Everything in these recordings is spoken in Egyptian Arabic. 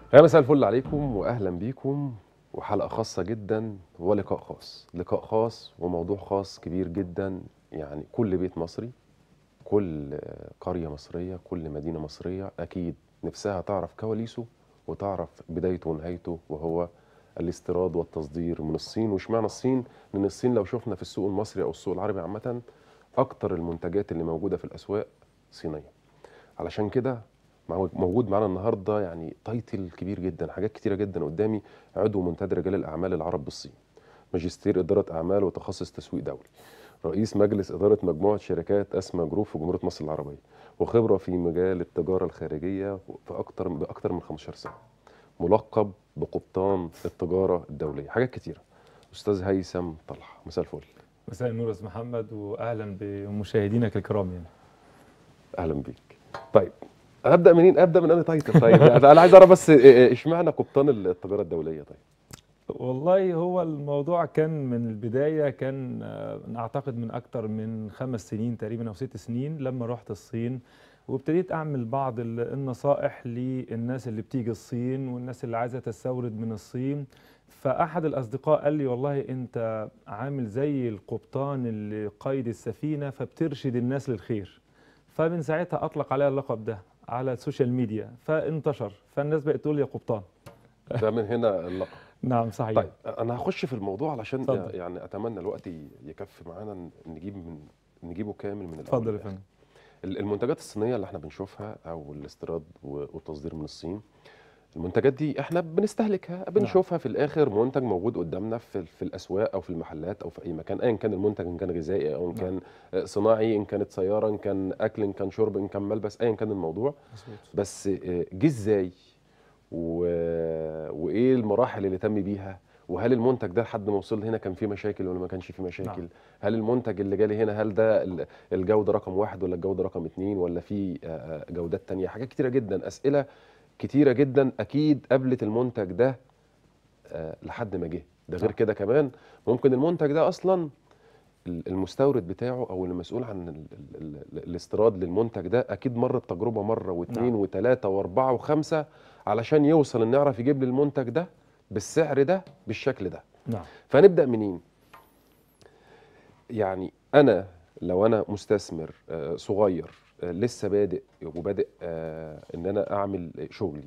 يا مساء الفل عليكم واهلا بيكم وحلقه خاصه جدا ولقاء خاص لقاء خاص وموضوع خاص كبير جدا يعني كل بيت مصري كل قريه مصريه كل مدينه مصريه اكيد نفسها تعرف كواليسه وتعرف بدايته ونهايته وهو الاستيراد والتصدير من الصين واشمعنى الصين لان الصين لو شفنا في السوق المصري او السوق العربي عامه اكتر المنتجات اللي موجوده في الاسواق صينيه علشان كده مع- موجود معانا النهارده يعني تايتل كبير جدا حاجات كتيره جدا قدامي عضو منتدى رجال الاعمال العرب بالصين ماجستير اداره اعمال وتخصص تسويق دولي رئيس مجلس اداره مجموعه شركات اسما جروب في جمهوريه مصر العربيه وخبره في مجال التجاره الخارجيه في اكتر باكتر من 15 سنه ملقب بقبطان التجاره الدوليه حاجات كتيره استاذ هيثم طلحه مساء الفل مساء النور يا استاذ محمد واهلا بمشاهدينك الكرام يعني اهلا بيك طيب ابدا منين ابدا من انا تايتل طيب يعني انا عايز اعرف بس إيه- إيه- اشمعنى قبطان التجاره الدوليه طيب والله هو الموضوع كان من البدايه كان آه، اعتقد من اكتر من خمس سنين تقريبا او ست سنين لما رحت الصين وابتديت اعمل بعض ال- النصائح للناس اللي بتيجي الصين والناس اللي عايزه تستورد من الصين فاحد الاصدقاء قال لي والله انت عامل زي القبطان اللي قايد السفينه فبترشد الناس للخير فمن ساعتها اطلق عليها اللقب ده على السوشيال ميديا فانتشر فالناس بقت تقول يا قبطان ده من هنا اللقب نعم صحيح طيب انا هخش في الموضوع علشان اتفضل. يعني اتمنى الوقت ي- يكفي معانا ن- نجيب من نجيبه كامل من الاول اتفضل يا للآخر. فندم ال- المنتجات الصينيه اللي احنا بنشوفها او الاستيراد و- والتصدير من الصين المنتجات دي احنا بنستهلكها بنشوفها في الاخر منتج موجود قدامنا في في الاسواق او في المحلات او في اي مكان ايا كان المنتج ان كان غذائي او ان نعم. كان آه، صناعي ان كانت سياره ان كان اكل ان كان شرب ان كان ملبس ايا كان الموضوع مظبوط بس آه، جه ازاي و... وايه المراحل اللي تم بيها وهل المنتج ده لحد ما وصل هنا كان فيه مشاكل ولا ما كانش فيه مشاكل نعم. هل المنتج اللي جالي هنا هل ده ال- الجوده رقم واحد ولا الجوده رقم اتنين ولا في آه، آه، جودات تانية حاجات كتيره جدا اسئله كتيره جدا اكيد قابلت المنتج ده آه، لحد ما جه ده غير نعم. كده كمان ممكن المنتج ده اصلا ال- المستورد بتاعه او المسؤول عن ال ال ال الاستيراد للمنتج ده اكيد مر بتجربه مره واثنين نعم. وثلاثه واربعه وخمسه علشان يوصل انه يعرف يجيب لي المنتج ده بالسعر ده بالشكل ده نعم فنبدا منين يعني انا لو انا مستثمر آه، صغير آه، لسه بادئ وبادئ آه، ان انا اعمل شغلي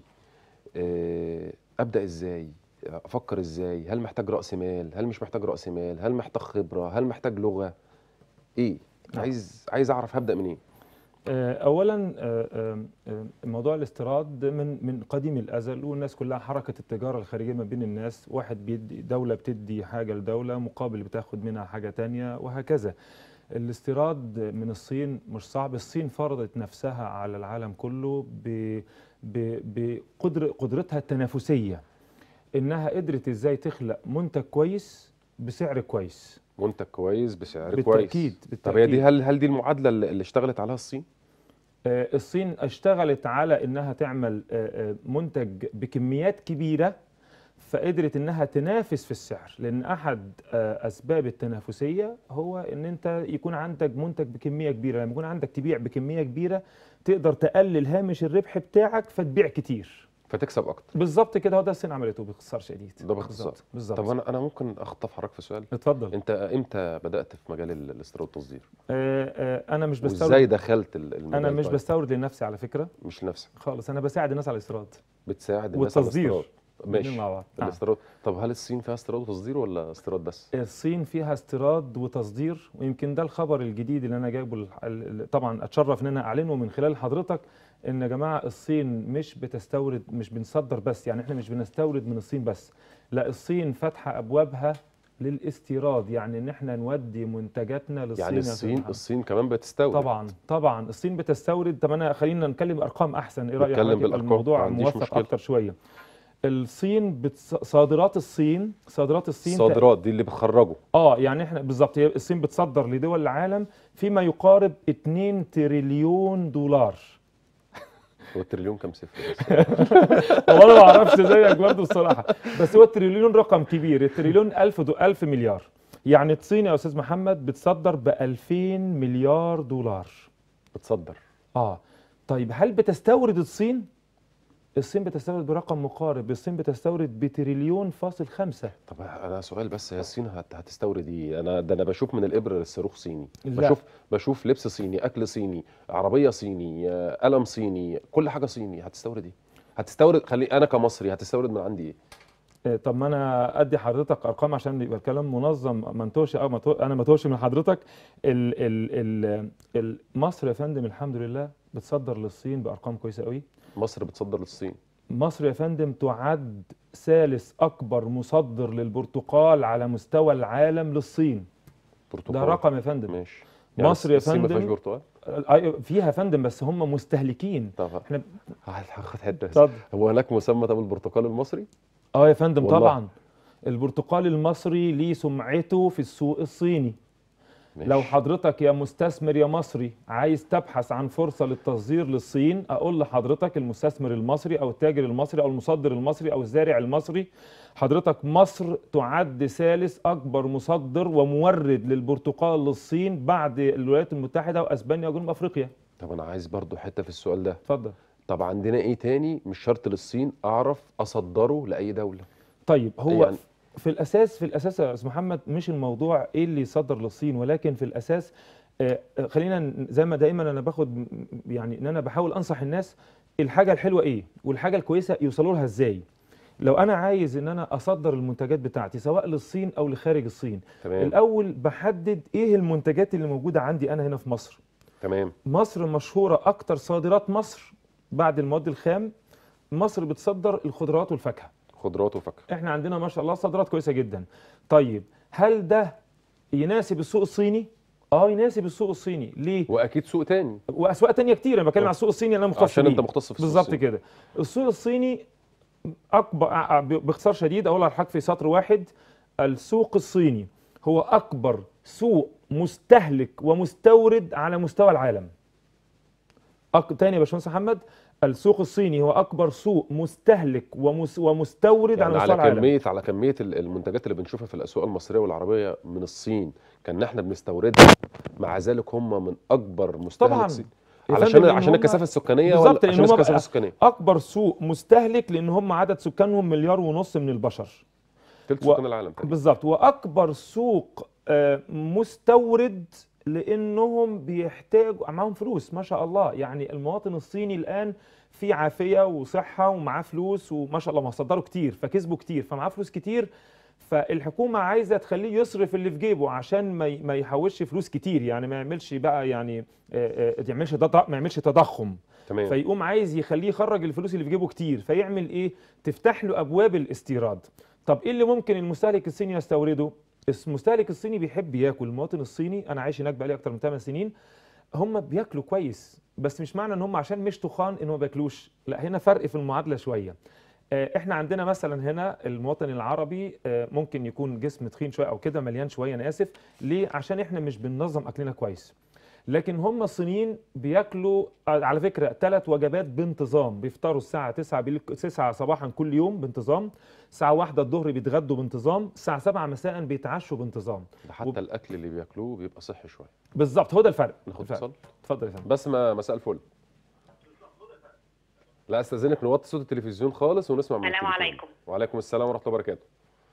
آه، ابدا ازاي افكر ازاي هل محتاج راس مال هل مش محتاج راس مال هل محتاج خبره هل محتاج لغه ايه نعم. عايز عايز اعرف هبدا منين آه، اولا آه، آه، آه، موضوع الاستيراد من من قديم الازل والناس كلها حركه التجاره الخارجيه ما بين الناس واحد بيدي دوله بتدي حاجه لدوله مقابل بتاخد منها حاجه تانية وهكذا الاستيراد من الصين مش صعب الصين فرضت نفسها على العالم كله ب ب- بقدر قدرتها التنافسيه انها قدرت ازاي تخلق منتج كويس بسعر كويس منتج كويس بسعر بالتاكيد كويس طب هي دي بالتاكيد هل هل دي المعادله اللي اللي اشتغلت عليها الصين آه، الصين اشتغلت على انها تعمل آه، آه، منتج بكميات كبيره فقدرت انها تنافس في السعر لان احد آه، اسباب التنافسيه هو ان انت يكون عندك منتج بكميه كبيره لما يكون عندك تبيع بكميه كبيره تقدر تقلل هامش الربح بتاعك فتبيع كتير فتكسب اكتر بالظبط كده هو ده الصين عملته باختصار شديد ده باختصار. بالظبط بالظبط طب انا انا ممكن اخطف حضرتك في سؤال اتفضل انت امتى بدات في مجال ال- الاستيراد والتصدير آه، آه، انا مش بستورد وازاي دخلت ال- المجال انا مش طيب؟ بستورد لنفسي على فكره مش لنفسك خالص انا بساعد الناس على الاستيراد بتساعد الناس على والتصدير. الاستيراد الاتنين ماشي مع بعض نعم. الاستيراد طب هل الصين فيها استيراد وتصدير ولا استيراد بس الصين فيها استيراد وتصدير ويمكن ده الخبر الجديد اللي انا جايبه ال- ال- طبعا اتشرف ان انا اعلنه من خلال حضرتك ان يا جماعه الصين مش بتستورد مش بنصدر بس يعني احنا مش بنستورد من الصين بس لا الصين فاتحه ابوابها للاستيراد يعني ان احنا نودي منتجاتنا للصين يعني يا أستاذ الصين محمد. الصين كمان بتستورد طبعا طبعا الصين بتستورد طب انا خلينا نتكلم ارقام احسن ايه رايك نتكلم حضرتك؟ يبقى بالأرقام، ما الموضوع عنديش موثق مشكلة. اكتر شويه الصين بتص... صادرات الصين صادرات الصين تق- الصادرات دي اللي بتخرجوا اه يعني احنا بالظبط هي الصين بتصدر لدول العالم فيما يقارب 2 تريليون دولار هو التريليون كام صفر بس هو انا ما اعرفش زيك برضه الصراحه بس هو التريليون رقم كبير التريليون 1000 دو 1000 مليار يعني الصين يا استاذ محمد بتصدر ب 2000 مليار دولار بتصدر اه طيب هل بتستورد الصين الصين بتستورد برقم مقارب الصين بتستورد بتريليون فاصل خمسة طب انا سؤال بس هي الصين هت- هتستورد ايه انا ده انا بشوف من الابره للصاروخ صيني لا. بشوف بشوف لبس صيني اكل صيني عربيه صيني آه، قلم صيني كل حاجه صيني هتستورد ايه هتستورد خلي انا كمصري هتستورد من عندي ايه آه، طب ما انا ادي حضرتك ارقام عشان يبقى الكلام منظم ما انتوش او ما تو- انا ما توهش من حضرتك ال ال ال ال مصر يا فندم الحمد لله بتصدر للصين بارقام كويسه قوي مصر بتصدر للصين مصر يا فندم تعد ثالث اكبر مصدر للبرتقال على مستوى العالم للصين برتقال ده رقم يا فندم ماشي مصر يا الصين ما فيهاش فندم برتقال أيوة، فيها يا فندم بس هم مستهلكين طب احنا هاخد حته بس. اتفضل هو هناك مسمى طب البرتقال المصري اه يا فندم والله. طبعا البرتقال المصري ليه سمعته في السوق الصيني ماشي. لو حضرتك يا مستثمر يا مصري عايز تبحث عن فرصة للتصدير للصين أقول لحضرتك المستثمر المصري أو التاجر المصري أو المصدر المصري أو الزارع المصري حضرتك مصر تعد ثالث أكبر مصدر ومورد للبرتقال للصين بعد الولايات المتحدة وأسبانيا وجنوب أفريقيا طب انا عايز برضو حته في السؤال ده اتفضل طب عندنا ايه تاني مش شرط للصين اعرف اصدره لاي دوله طيب هو يعني- يعني في الاساس في الاساس يا استاذ محمد مش الموضوع ايه اللي يصدر للصين ولكن في الاساس آه، آه، خلينا ن- زي ما دايما انا باخد م- يعني ان انا بحاول انصح الناس الحاجه الحلوه ايه والحاجه الكويسه يوصلوا لها ازاي لو انا عايز ان انا اصدر المنتجات بتاعتي سواء للصين او لخارج الصين تمام الاول بحدد ايه المنتجات اللي موجوده عندي انا هنا في مصر تمام مصر مشهوره اكتر صادرات مصر بعد المواد الخام مصر بتصدر الخضروات والفاكهه خضروات وفاكهه احنا عندنا ما شاء الله صادرات كويسه جدا طيب هل ده يناسب السوق الصيني اه يناسب السوق الصيني ليه واكيد سوق تاني واسواق تانية كتير انا بتكلم على السوق الصيني اللي انا مختص عشان انت بيه. مختص في السوق بالظبط الصيني. كده السوق الصيني اكبر ع- باختصار شديد اقولها لحضرتك في سطر واحد السوق الصيني هو اكبر سوق مستهلك ومستورد على مستوى العالم أك... تاني يا باشمهندس محمد السوق الصيني هو اكبر سوق مستهلك ومس... ومستورد يعني على مستوى على العالم كميه على كميه ال- المنتجات اللي بنشوفها في الاسواق المصريه والعربيه من الصين كان احنا بنستوردها مع ذلك هم من اكبر مستهلك طبعاً. صين. يا علشان فندم إن عشان هم- الكثافه السكانيه بالظبط، ولا لأن عشان هم الكثافه بقى- السكانيه اكبر سوق مستهلك لان هم عدد سكانهم مليار ونص من البشر ثلث و- سكان العالم تقريبا بالظبط واكبر سوق آه، مستورد لانهم بيحتاجوا معاهم فلوس ما شاء الله يعني المواطن الصيني الان في عافيه وصحه ومعاه فلوس وما شاء الله ما صدروا كتير فكسبوا كتير فمعاه فلوس كتير فالحكومه عايزه تخليه يصرف اللي في جيبه عشان ما ي- ما يحوش فلوس كتير يعني ما يعملش بقى يعني آه، آه، ما يعملش تض- ما يعملش تضخم تمام فيقوم عايز يخليه يخرج الفلوس اللي في جيبه كتير فيعمل ايه تفتح له ابواب الاستيراد طب ايه اللي ممكن المستهلك الصيني يستورده المستهلك الصيني بيحب ياكل المواطن الصيني انا عايش هناك بقالي اكتر من 8 سنين هم بياكلوا كويس بس مش معنى ان هم عشان مش تخان ان ما بياكلوش لا هنا فرق في المعادله شويه آه، احنا عندنا مثلا هنا المواطن العربي آه، ممكن يكون جسم تخين شويه او كده مليان شويه انا اسف ليه عشان احنا مش بننظم اكلنا كويس لكن هم الصينيين بياكلوا آه، على فكره ثلاث وجبات بانتظام بيفطروا الساعه 9 بال... 9 صباحا كل يوم بانتظام الساعه 1 الظهر بيتغدوا بانتظام الساعه 7 مساء بيتعشوا بانتظام ده حتى الاكل اللي بياكلوه بيبقى صحي شويه بالظبط هو ده الفرق ناخد الفرق. اتصال اتفضل يا فندم بسمة مساء الفل لا استاذنك نوطي صوت التلفزيون خالص ونسمع من السلام التليفون. عليكم. وعليكم السلام ورحمه الله وبركاته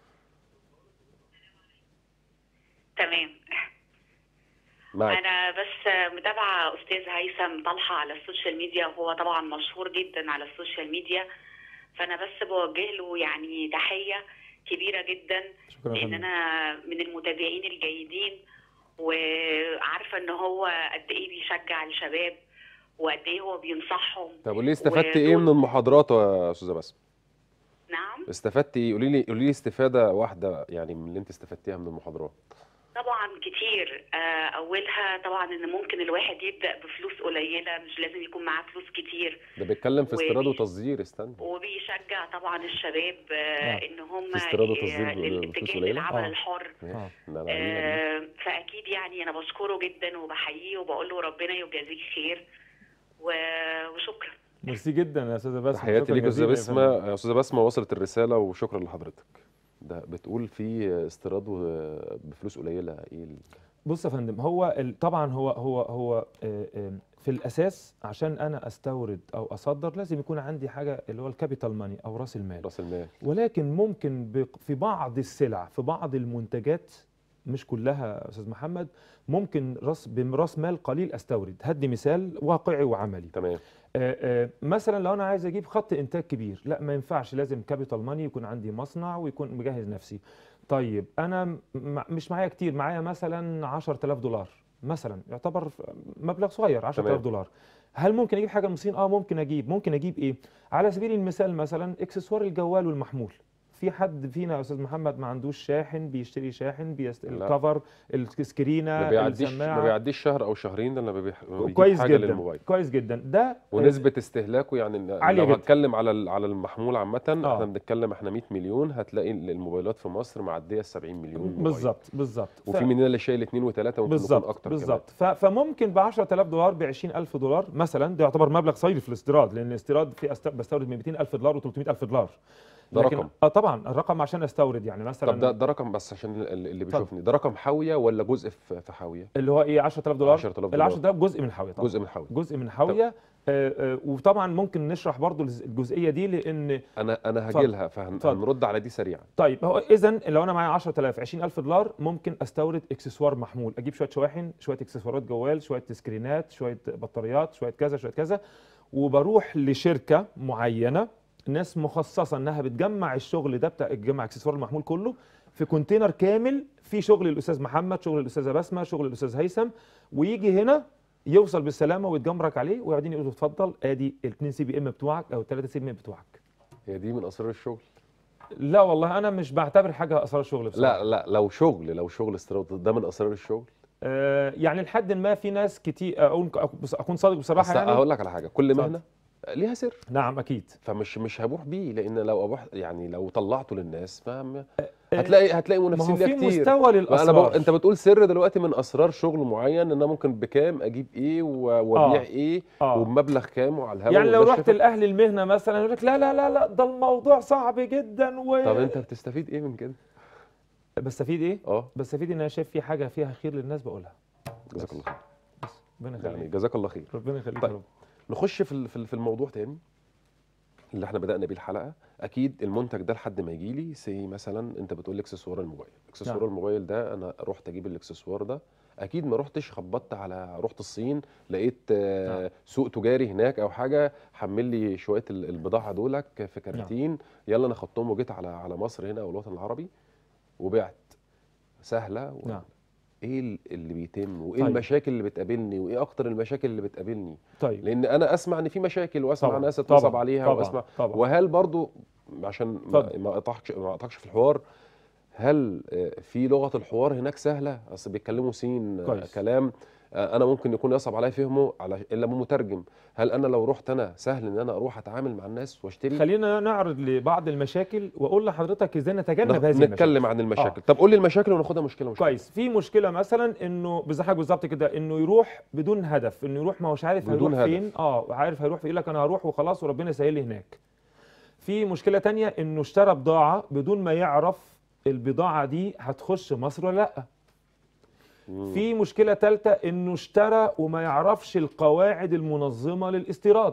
تمام معك انا بس متابعه استاذ هيثم طلحه على السوشيال ميديا وهو طبعا مشهور جدا على السوشيال ميديا فانا بس بوجه له يعني تحيه كبيره جدا شكرا يا لان فندم انا من المتابعين الجيدين وعارفه ان هو قد ايه بيشجع الشباب وقد ايه هو بينصحهم طب قولي لي استفدت ايه ودول- من المحاضرات يا استاذه بسمة نعم استفدت ايه قولي لي قولي لي استفاده واحده يعني من اللي انت استفدتيها من المحاضرات طبعا كتير آه، اولها طبعا ان ممكن الواحد يبدا بفلوس قليله مش لازم يكون معاه فلوس كتير ده بيتكلم في استيراد وبيش- وتصدير استنى وبيشجع طبعا الشباب آه، آه. ان هم في استيراد وتصدير ي- ب- بفلوس للاتجاه قليلة؟ للعمل آه. الحر آه. ده أنا عايزين أجيب. آه، فاكيد يعني انا بشكره جدا وبحييه وبقول له ربنا يجازيك خير و- وشكرا ميرسي جدا يا استاذه بسمه تحياتي شكراً ليك يا استاذه جزيلاً يا فندم. بسمه يا استاذه بسمه وصلت الرساله وشكرا لحضرتك ده بتقول في استيراد و- بفلوس قليله ايه ال- بص يا فندم هو ال- طبعا هو هو هو آه، آه، في الاساس عشان انا استورد او اصدر لازم يكون عندي حاجه اللي هو الكابيتال ماني او راس المال راس المال ولكن ممكن بق- في بعض السلع في بعض المنتجات مش كلها يا استاذ محمد ممكن راس براس مال قليل استورد هدي مثال واقعي وعملي تمام آه، آه، مثلا لو انا عايز اجيب خط انتاج كبير لا ما ينفعش لازم كابيتال ماني يكون عندي مصنع ويكون مجهز نفسي طيب انا م- مع- مش معايا كتير معايا مثلا 10000 دولار مثلا يعتبر مبلغ صغير 10000 تمام. دولار هل ممكن اجيب حاجه من الصين اه ممكن اجيب ممكن اجيب ايه على سبيل المثال مثلا اكسسوار الجوال والمحمول في حد فينا يا استاذ محمد ما عندوش شاحن بيشتري شاحن بيست... لا. الكفر السكرينه ما بيعديش ما السماعه بيعديش شهر او شهرين الا لما بيح- لما بيجيب كويس حاجه جدا للموبايل كويس جدا ده ونسبه استهلاكه يعني إن عالية لو جدا. هتكلم على ال- على المحمول عامه آه. احنا بنتكلم احنا 100 مليون هتلاقي ال- الموبايلات في مصر معديه ال 70 مليون موبايل. بالظبط بالظبط ف- وفي مننا اللي شايل اثنين وثلاثه ممكن يكون بالظبط اكتر بالظبط ف- فممكن ب 10000 دولار ب 20000 دولار مثلا ده يعتبر مبلغ صيري في الاستيراد لان الاستيراد في أست... بستورد من 200000 دولار و300000 دولار ده لكن- رقم. اه طبعا الرقم عشان استورد يعني مثلا طب ده ده رقم بس عشان ال- اللي اتفضل. بيشوفني ده رقم حاويه ولا جزء في في حاويه اللي هو ايه 10000 دولار 10000 ال دولار 10000 جزء من حاويه طبعا جزء من حاويه جزء من حاويه آه آه وطبعا ممكن نشرح برضو الز- الجزئيه دي لان انا انا هاجي اتفضل. لها اتفضل. فهنرد على دي سريعا طيب هو اذا لو انا معايا 10000 20000 دولار ممكن استورد اكسسوار محمول اجيب شويه شواحن شويه اكسسوارات جوال شويه سكرينات شويه بطاريات شويه كذا شويه كذا وبروح لشركه معينه ناس مخصصه انها بتجمع الشغل ده بتاع تجمع اكسسوار المحمول كله في كونتينر كامل في شغل الاستاذ محمد شغل الاستاذه بسمه شغل الاستاذ هيثم ويجي هنا يوصل بالسلامه ويتجمرك عليه ويقعدين يقولوا اتفضل ادي الاثنين سي بي ام بتوعك او الثلاثه سي بي ام بتوعك هي دي من اسرار الشغل لا والله انا مش بعتبر حاجه اسرار شغل بصراحه لا لا لو شغل لو شغل استيراد ده من اسرار الشغل آه، يعني لحد ما في ناس كتير اقول بس اكون صادق بصراحه بس يعني هقول لك على حاجه كل اتفضل. مهنه ليها سر نعم اكيد فمش مش هبوح بيه لان لو ابوح يعني لو طلعته للناس فاهم هتلاقي هتلاقي ما هو منافسين في ليها كتير مستوى ما انا للاسرار بقول انت بتقول سر دلوقتي من اسرار شغل معين ان انا ممكن بكام اجيب ايه و- وابيع آه. ايه آه. وبمبلغ كام وعلى الهواء يعني لو وده رحت الشفا. لاهل المهنه مثلا يقول لك لا لا لا لا ده الموضوع صعب جدا و طب انت بتستفيد ايه من كده بستفيد ايه؟ اه بستفيد ان انا شايف في حاجه فيها خير للناس بقولها جزاك الله خير بس ربنا يعني يخليك جزاك الله خير ربنا يخليك طيب. يا رب نخش في ال- في ال- في الموضوع تاني اللي احنا بدأنا بيه الحلقة أكيد المنتج ده لحد ما يجي لي سي مثلا أنت بتقول لي اكسسوار الموبايل اكسسوار نعم. الموبايل ده أنا رحت أجيب الاكسسوار ده أكيد ما رحتش خبطت على رحت الصين لقيت آه، نعم. سوق تجاري هناك أو حاجة حمل لي شوية ال- البضاعة دولك في كراتين يلا أنا خدتهم وجيت على على مصر هنا أو الوطن العربي وبعت سهلة و... نعم ايه ال- اللي بيتم وايه طيب. المشاكل اللي بتقابلني وايه اكتر المشاكل اللي بتقابلني طيب لان انا اسمع ان في مشاكل واسمع طبعاً، ناس اتنصب طبعاً، عليها طبعاً، واسمع طبعاً. وهل برضو عشان ما اتفضل. ما اقطعكش ما اقطعكش في الحوار هل آه، في لغه الحوار هناك سهله اصل بيتكلموا سين آه، كويس. كلام آه، انا ممكن يكون يصعب عليا فهمه على الا مو مترجم هل انا لو رحت انا سهل ان انا اروح اتعامل مع الناس واشتري خلينا نعرض لبعض المشاكل واقول لحضرتك ازاي نتجنب هذه المشاكل نتكلم عن المشاكل طب قول لي المشاكل وناخدها مشكله مشكله كويس في مشكله مثلا انه بزحك بالظبط كده انه يروح بدون هدف انه يروح ما هوش عارف بدون هيروح هدف. فين اه عارف هيروح فين يقول لك انا هروح وخلاص وربنا يسهل لي هناك في مشكله تانية انه اشترى بضاعه بدون ما يعرف البضاعه دي هتخش مصر ولا لا مم. في مشكله ثالثه انه اشترى وما يعرفش القواعد المنظمه للاستيراد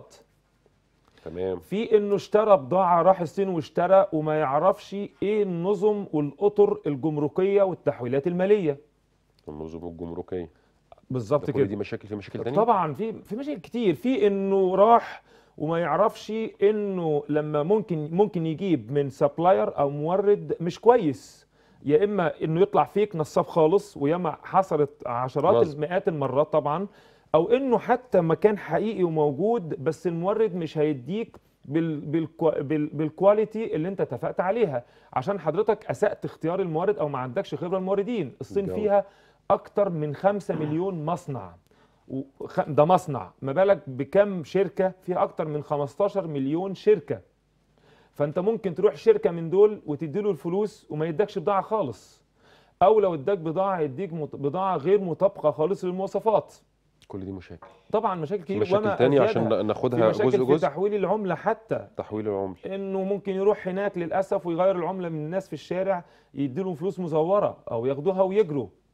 تمام في انه اشترى بضاعه راح الصين واشترى وما يعرفش ايه النظم والاطر الجمركيه والتحويلات الماليه النظم الجمركيه بالظبط ده كل كده دي مشاكل في مشاكل تانية طبعا في في مشاكل كتير في انه راح وما يعرفش انه لما ممكن ممكن يجيب من سبلاير او مورد مش كويس يا اما انه يطلع فيك نصاب خالص وياما حصلت عشرات نصب. مئات المرات طبعا او انه حتى مكان حقيقي وموجود بس المورد مش هيديك بال بالكوا بال بالكواليتي اللي انت اتفقت عليها عشان حضرتك اسأت اختيار المورد او ما عندكش خبره الموردين الصين الجودة. فيها اكتر من 5 مليون مصنع وخ- ده مصنع ما بالك بكم شركه فيها اكتر من 15 مليون شركه فانت ممكن تروح شركه من دول وتدي له الفلوس وما يدكش بضاعه خالص او لو اداك بضاعه يديك مط- بضاعه غير مطابقه خالص للمواصفات كل دي مشاكل طبعا مشاكل في كتير مشاكل وما تانية أزيدها. عشان في ناخدها مشاكل جزء في جزء تحويل العمله حتى تحويل العمل انه ممكن يروح هناك للاسف ويغير العمله من الناس في الشارع يديلهم فلوس مزوره او ياخدوها ويجروا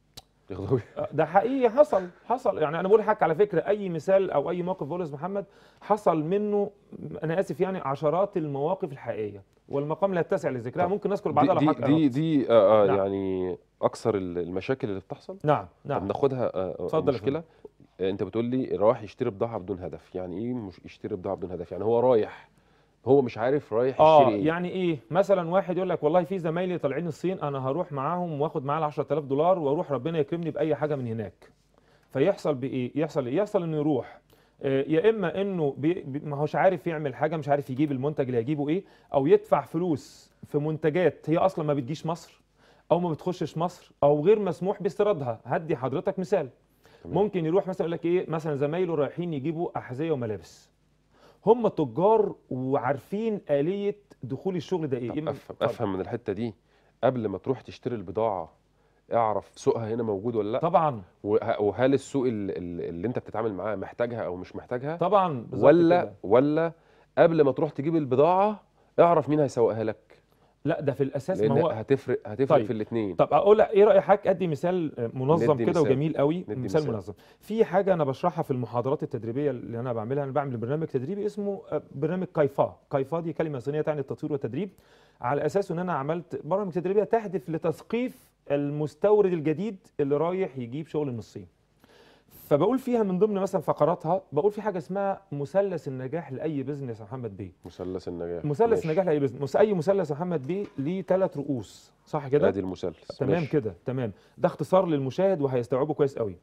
ياخدوا ده حقيقي حصل حصل يعني انا بقول لحضرتك على فكره اي مثال او اي موقف بقوله يا أستاذ محمد حصل منه انا اسف يعني عشرات المواقف الحقيقيه والمقام لا يتسع لذكرها طب ممكن نذكر دي بعضها لو دي حضرتك دي, أردت. دي آه آه نعم. يعني اكثر ال- المشاكل اللي بتحصل نعم طب نعم ناخدها آه آه، اتفضل يا مشكله آه، انت بتقول لي رايح يشتري بضاعه بدون هدف يعني ايه مش يشتري بضاعه بدون هدف يعني هو رايح هو مش عارف رايح اه يشتري ايه يعني ايه مثلا واحد يقول لك والله في زمايلي طالعين الصين انا هروح معاهم واخد معاه ال 10000 دولار واروح ربنا يكرمني باي حاجه من هناك فيحصل بايه يحصل ايه يحصل انه يروح آه، يا اما انه بي بي- ما هوش عارف يعمل حاجه مش عارف يجيب المنتج اللي هيجيبه ايه او يدفع فلوس في منتجات هي اصلا ما بتجيش مصر او ما بتخشش مصر او غير مسموح باستيرادها هدي حضرتك مثال تمام. ممكن يروح مثلا يقول لك ايه مثلا زمايله رايحين يجيبوا احذيه وملابس هم تجار وعارفين آلية دخول الشغل ده ايه طب إما- افهم اتفضل. افهم من الحته دي قبل ما تروح تشتري البضاعه اعرف سوقها هنا موجود ولا لا طبعا وه- وهل السوق ال- ال- اللي انت بتتعامل معاه محتاجها او مش محتاجها طبعا بالظبط ولا كده. ولا قبل ما تروح تجيب البضاعه اعرف مين هيسوقها لك لا ده في الاساس لان ما هو هتفرق هتفرق طيب. في الاثنين طب اقول لك ايه راي حضرتك ادي مثال منظم ندي كده مثال. وجميل قوي ندي مثال, مثال. منظم في حاجه انا بشرحها في المحاضرات التدريبيه اللي انا بعملها انا بعمل برنامج تدريبي اسمه آه، برنامج كايفا كايفا دي كلمه صينيه تعني التطوير والتدريب على اساس ان انا عملت برامج تدريبيه تهدف لتثقيف المستورد الجديد اللي رايح يجيب شغل من الصين فبقول فيها من ضمن مثلا فقراتها بقول في حاجه اسمها مثلث النجاح لاي بزنس يا محمد بيه مثلث النجاح مثلث ماشي. النجاح لاي بزنس مس- اي مثلث يا محمد بيه ليه ثلاث رؤوس صح كده ادي المثلث تمام ماشي. كده تمام ده اختصار للمشاهد وهيستوعبه كويس قوي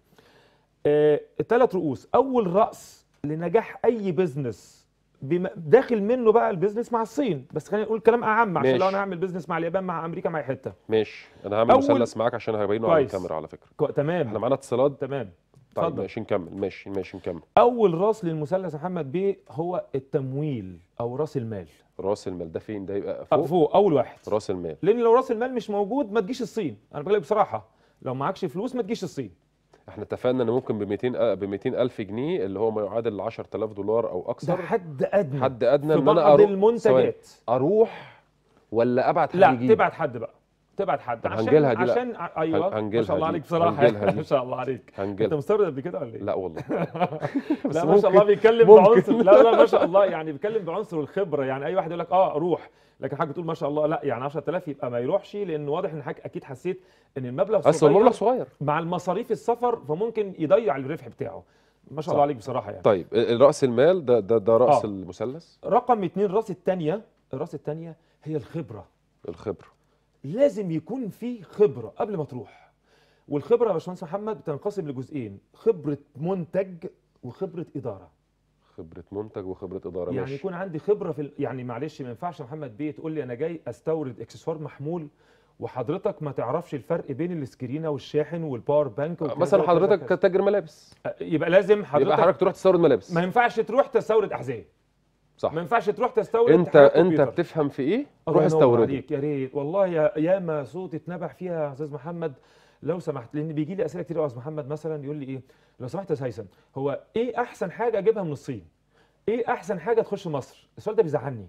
آه الثلاث رؤوس اول راس لنجاح اي بزنس بما داخل منه بقى البيزنس مع الصين بس خلينا نقول كلام اعم عشان لو ماشي. انا اعمل بيزنس مع اليابان مع امريكا مع أي حته ماشي انا هعمل أول- مثلث معاك عشان هبينه على كويس. الكاميرا على فكره كو- احنا تمام معانا اتصالات تمام طيب اتفضل ماشي نكمل ماشي ماشي نكمل اول راس للمثلث يا محمد بيه هو التمويل او راس المال راس المال ده فين ده يبقى آه، فوق فوق اول واحد راس المال لان لو راس المال مش موجود ما تجيش الصين انا بقول لك بصراحه لو معكش فلوس ما تجيش الصين احنا اتفقنا ان ممكن ب 200 ب 200 الف جنيه اللي هو ما يعادل 10000 دولار او ده اكثر حد ادنى حد ادنى في ان انا بعض اروح ثواني. المنتجات اروح ولا ابعت حد لا يجيب تبعت حد بقى تبعت حد طب عشان هنجيلها دي لا. عشان ع- ايوه هن- هنجيلها ما شاء الله دي. عليك بصراحه هنجيلها دي. ما شاء الله عليك انت هنجيلها مستورد قبل كده ولا ايه؟ لا والله بس لا ما شاء الله ممكن- بيتكلم ممكن. بعنصر لا لا ما شاء الله يعني بيتكلم بعنصر الخبره يعني اي واحد يقول لك اه روح لكن حاجه تقول ما شاء الله لا يعني 10000 يبقى ما يروحش لان واضح ان حضرتك اكيد حسيت ان المبلغ اصل صغير المبلغ صغير مع المصاريف السفر فممكن يضيع الربح بتاعه ما شاء صح. الله عليك بصراحه يعني طيب ال- راس المال ده ده ده راس آه. المثلث رقم اتنين الراس الثانيه الراس الثانيه هي الخبره الخبره لازم يكون في خبره قبل ما تروح والخبره يا باشمهندس محمد بتنقسم لجزئين خبره منتج وخبره اداره خبره منتج وخبره اداره يعني ماشي يكون عندي خبره في ال- يعني معلش ما ينفعش يا محمد بيه تقول لي انا جاي استورد اكسسوار محمول وحضرتك ما تعرفش الفرق بين السكرينه والشاحن والباور بانك وكذا مثلا وكذا حضرتك وكذا. تاجر ملابس يبقى لازم حضرتك, يبقى حضرتك تروح تستورد ملابس ما ينفعش تروح تستورد احذيه صح ما ينفعش تروح تستورد انت حاجات انت كمبيوتر. بتفهم في ايه الله روح ينور استورده عليك يا ريت والله يا ياما صوت اتنبح فيها يا استاذ محمد لو سمحت لان بيجي لي اسئله كتير قوي يا استاذ محمد مثلا يقول لي ايه لو سمحت يا استاذ هيثم هو ايه احسن حاجه اجيبها من الصين ايه احسن حاجه تخش مصر السؤال ده بيزعلني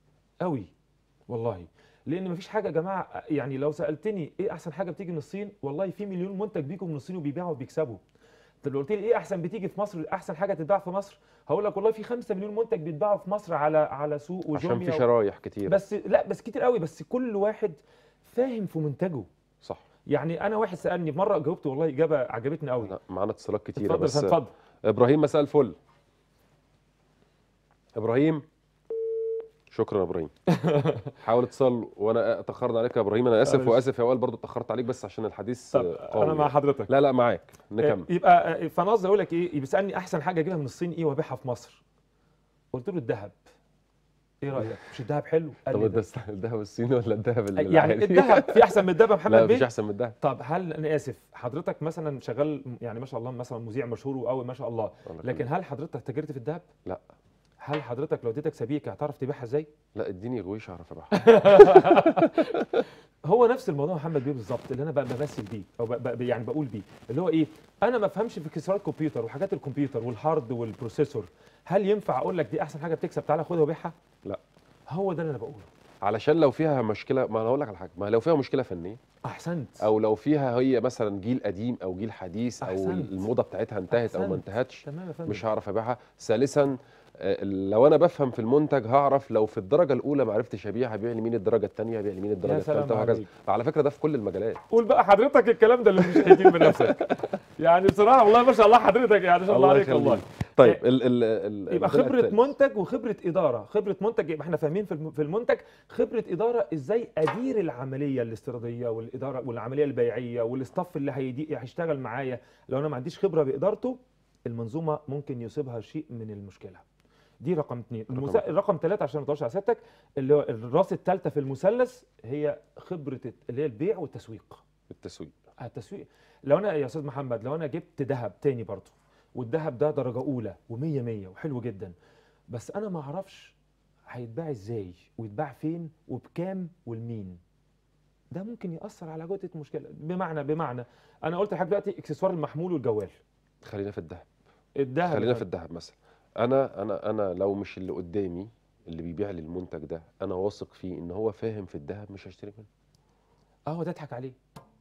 قوي والله لان مفيش حاجه يا جماعه يعني لو سالتني ايه احسن حاجه بتيجي من الصين والله في مليون منتج بيجوا من الصين وبيبيعوا وبيكسبوا طب لو قلت لي ايه احسن بتيجي في مصر احسن حاجه تتباع في مصر هقول لك والله في 5 مليون منتج بيتباعوا في مصر على على سوق عشان وجوميا في و- شرايح كتير بس لا بس كتير قوي بس كل واحد فاهم في منتجه صح يعني انا واحد سالني في مره جاوبت والله اجابه عجبتني قوي لا معانا اتصالات كتيره اتفضل بس اتفضل ابراهيم مساء الفل ابراهيم شكرا يا ابراهيم حاول اتصل وانا اتاخرنا عليك يا ابراهيم انا اسف معلش. واسف يا وائل برضو اتاخرت عليك بس عشان الحديث طب قوي انا مع يعني. حضرتك لا لا معاك نكمل يبقى فناظر يقول لك ايه بيسالني احسن حاجه اجيبها من الصين ايه وابيعها في مصر قلت له الذهب ايه رايك مش الذهب حلو قال طب لي ده ده. الذهب الصيني ولا الذهب ال- يعني العادي؟ الذهب في احسن من الذهب يا محمد لا بيه مفيش احسن من الذهب طب هل انا اسف حضرتك مثلا شغال يعني ما شاء الله مثلا مذيع مشهور قوي ما شاء الله الله لكن يخليك. هل حضرتك تاجرت في الذهب لا. هل حضرتك لو اديتك سبيكه هتعرف تبيعها ازاي لا اديني غويش اعرف ابيعها هو نفس الموضوع محمد بيه بالظبط اللي انا بقى بمثل بيه او ب- ب- يعني بقول بيه اللي هو ايه انا ما افهمش في اكسسوارات كمبيوتر وحاجات الكمبيوتر والهارد والبروسيسور هل ينفع اقول لك دي احسن حاجه بتكسب تعالى خدها وبيعها لا. هو ده اللي انا بقوله علشان لو فيها مشكله ما انا هقول لك على حاجه ما لو فيها مشكله فنيه احسنت او لو فيها هي مثلا جيل قديم او جيل حديث او أحسنت. الموضه بتاعتها انتهت او ما أحسنت. انتهتش تمام يا فندم مش هعرف ابيعها ثالثا آه، لو انا بفهم في المنتج هعرف لو في الدرجه الاولى ما عرفتش ابيع هبيع لمين الدرجه الثانيه هبيع لمين الدرجه يا سلام الثالثه وهكذا عليك. على فكره ده في كل المجالات قول بقى حضرتك الكلام ده اللي مش هيجيب من نفسك يعني بصراحه والله ما شاء الله حضرتك يعني ما شاء الله عليك يخليك. والله طيب ال ال ال يبقى البداية خبره التالت. منتج وخبره اداره خبره منتج يبقى احنا فاهمين في الم- في المنتج خبره اداره ازاي ادير العمليه الاستيراديه والاداره والعمليه البيعيه والاستاف اللي هيدي هيشتغل معايا لو انا ما عنديش خبره بادارته المنظومه ممكن يصيبها شيء من المشكله دي رقم اثنين المسا... واحد. رقم ثلاثة عشان ما اطولش على سيادتك اللي هو الراس الثالثه في المثلث هي خبره الت- اللي هي البيع والتسويق التسويق التسويق لو انا يا استاذ محمد لو انا جبت ذهب تاني برضه والذهب ده درجه اولى و100 100 وحلو جدا بس انا ما اعرفش هيتباع ازاي ويتباع فين وبكام والمين ده ممكن ياثر على جوده المشكله بمعنى بمعنى انا قلت لحضرتك دلوقتي اكسسوار المحمول والجوال خلينا في الذهب الذهب خلينا يا في فندم. الذهب مثلا انا انا انا لو مش اللي قدامي اللي بيبيع لي المنتج ده انا واثق فيه ان هو فاهم في الذهب مش هشتري منه اه ده اضحك عليه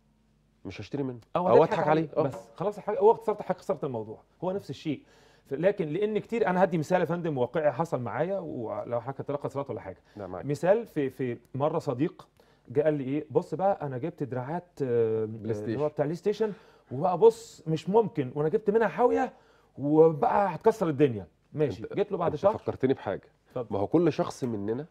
مش هشتري منه او او ده اضحك عليه اه بس خلاص الحاجة هو خسرت حاجه خسرت الموضوع هو نفس الشيء ف- لكن لان كتير انا هدي مثال يا فندم واقعي حصل معايا ولو حضرتك تلقى صلاه ولا حاجه لا معاك مثال في في مره صديق جه قال لي ايه بص بقى انا جبت دراعات آه، بلاي اللي هو ستيشن. بتاع البلاي ستيشن وبقى بص مش ممكن وانا جبت منها حاويه وبقى هتكسر الدنيا ماشي أنت- جيت له بعد أنت شهر فكرتني بحاجه اتفضل. ما هو كل شخص مننا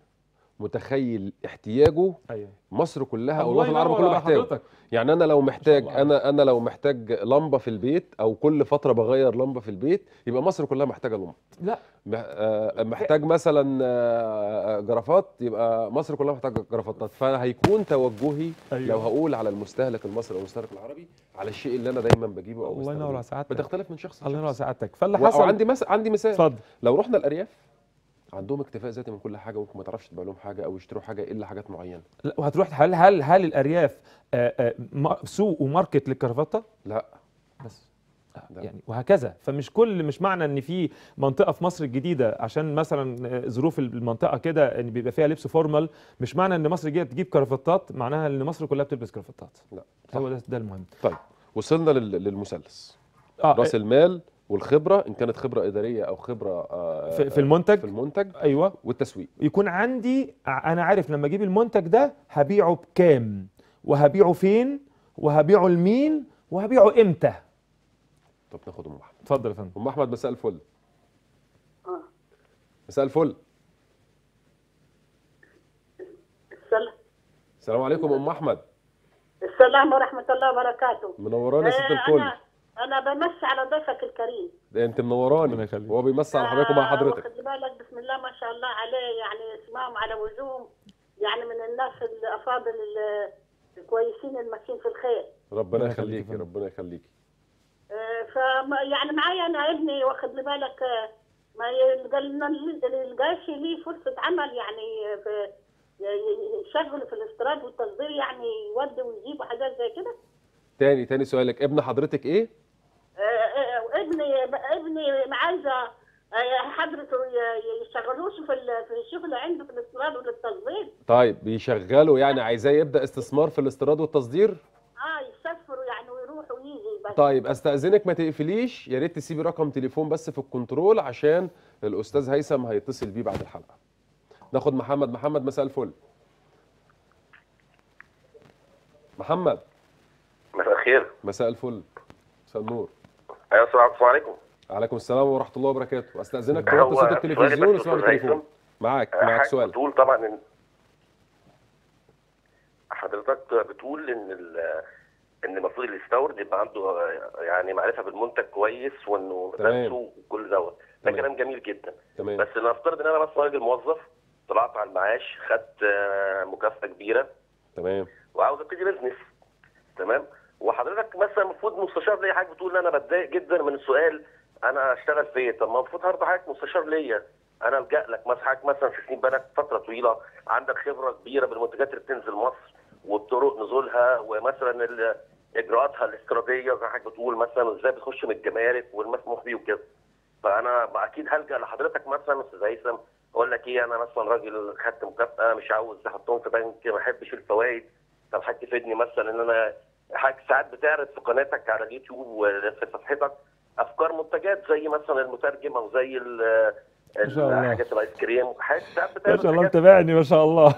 متخيل احتياجه ايوه مصر كلها او الله الوطن العربي ينور كله على محتاجه حضرتك يعني انا لو محتاج الله انا انا لو محتاج لمبه في البيت او كل فتره بغير لمبه في البيت يبقى مصر كلها محتاجه لمبه لا مح- آه، محتاج مثلا آه، جرافات يبقى مصر كلها محتاجه جرافطات فهيكون توجهي أيوة. لو هقول على المستهلك المصري او المستهلك العربي على الشيء اللي انا دايما بجيبه او الله ينور بستخدمه. على سعادتك بتختلف من شخص الله ينور على لشخص سعادتك فاللي و- حصل وعندي مس... عندي مثال اتفضل لو رحنا الارياف عندهم اكتفاء ذاتي من كل حاجه ممكن ما تعرفش تبيع لهم حاجه او يشتروا حاجه الا حاجات معينه لا وهتروح هل هل هل الارياف آه، آه، م- سوق وماركت للكرافته لا بس لا. يعني وهكذا فمش كل مش معنى ان في منطقه في مصر الجديده عشان مثلا آه، ظروف المنطقه كده ان بيبقى فيها لبس فورمال مش معنى ان مصر جايه تجيب كرافتات معناها ان مصر كلها بتلبس كرافتات لا هو ده ده المهم طيب وصلنا لل... للمثلث اه راس المال والخبره ان كانت خبره اداريه او خبره آه، في, في المنتج في المنتج ايوه والتسويق يكون عندي ع- انا عارف لما اجيب المنتج ده هبيعه بكام وهبيعه فين وهبيعه لمين وهبيعه امتى طب ناخد ام احمد اتفضل يا فندم ام احمد مساء الفل آه. مساء الفل السلام السلام عليكم ام احمد السلام ورحمة الله وبركاته منوراني يا ست آه، الكل أنا أنا بمسي على ضيفك الكريم ده انت منوراني ربنا يخليك. هو بيمثل على حضرتك ومع آه، حضرتك واخد بالك بسم الله ما شاء الله عليه يعني اسمهم على وجوه يعني من الناس الأفاضل ال- الكويسين الماشيين في الخير ربنا ربنا يخليك يخليكي يا فندم. ربنا يخليكي آه، فما يعني معايا أنا ابني واخد لي بالك آه، ما يلقى لنا يلقاش ليه فرصة عمل يعني في ي- ي- يشغل في الاستيراد والتصدير يعني يودي ويجيب وحاجات زي كده تاني تاني سؤالك ابن حضرتك ايه آه، آه، ابني ابني عايزه آه، حضرته ي- يشغلوش في ال- في الشغل عنده في الاستيراد والتصدير طيب بيشغله يعني عايزاه يبدا استثمار في الاستيراد والتصدير اه يسافروا يعني ويروح ويجي بس طيب استاذنك ما تقفليش يا ريت تسيبي رقم تليفون بس في الكنترول عشان الاستاذ هيثم هيتصل بيه بعد الحلقه ناخد محمد محمد مساء الفل محمد مساء الخير مساء الفل مساء النور ايوه السلام السلام عليكم عليكم السلام ورحمه الله وبركاته استاذنك هو توطي صوت سؤالي التلفزيون بس واسمع أستاذ بالتليفون هيثم. معاك آه، معاك حضرتك سؤال بتقول طبعا ان حضرتك بتقول ان ال- ان المفروض اللي يستورد يبقى عنده آه، يعني معرفه بالمنتج كويس وانه تمام. نفسه وكل دوت ده تمام. كلام جميل جدا تمام بس نفترض ان انا مثلا راجل موظف طلعت على المعاش خدت آه، مكافاه كبيره تمام وعاوز ابتدي بزنس تمام وحضرتك مثلا المفروض مستشار ليا حضرتك بتقول ان انا بتضايق جدا من السؤال انا اشتغل في ايه طب ما المفروض برضه حضرتك مستشار ليا انا الجا لك مثلا حضرتك مثلا في سنين بالك فتره طويله عندك خبره كبيره بالمنتجات اللي بتنزل مصر وبطرق نزولها ومثلا ال- اجراءاتها الاستيراديه زي ما حضرتك بتقول مثلا ازاي بتخش من الجمارك والمسموح بيه وكده فانا اكيد هلجا لحضرتك مثلا استاذ هيثم اقول لك ايه انا مثلا راجل خدت مكافاه مش عاوز احطهم في بنك ما احبش الفوائد طب حضرتك تفيدني مثلا ان انا حضرتك ساعات بتعرض في قناتك على اليوتيوب وفي صفحتك افكار منتجات زي مثلا المترجم او زي ال- ما شاء الله. حاجات الايس كريم حضرتك ساعات ما بتعرض شاء الله حاجات متابعني ما شاء الله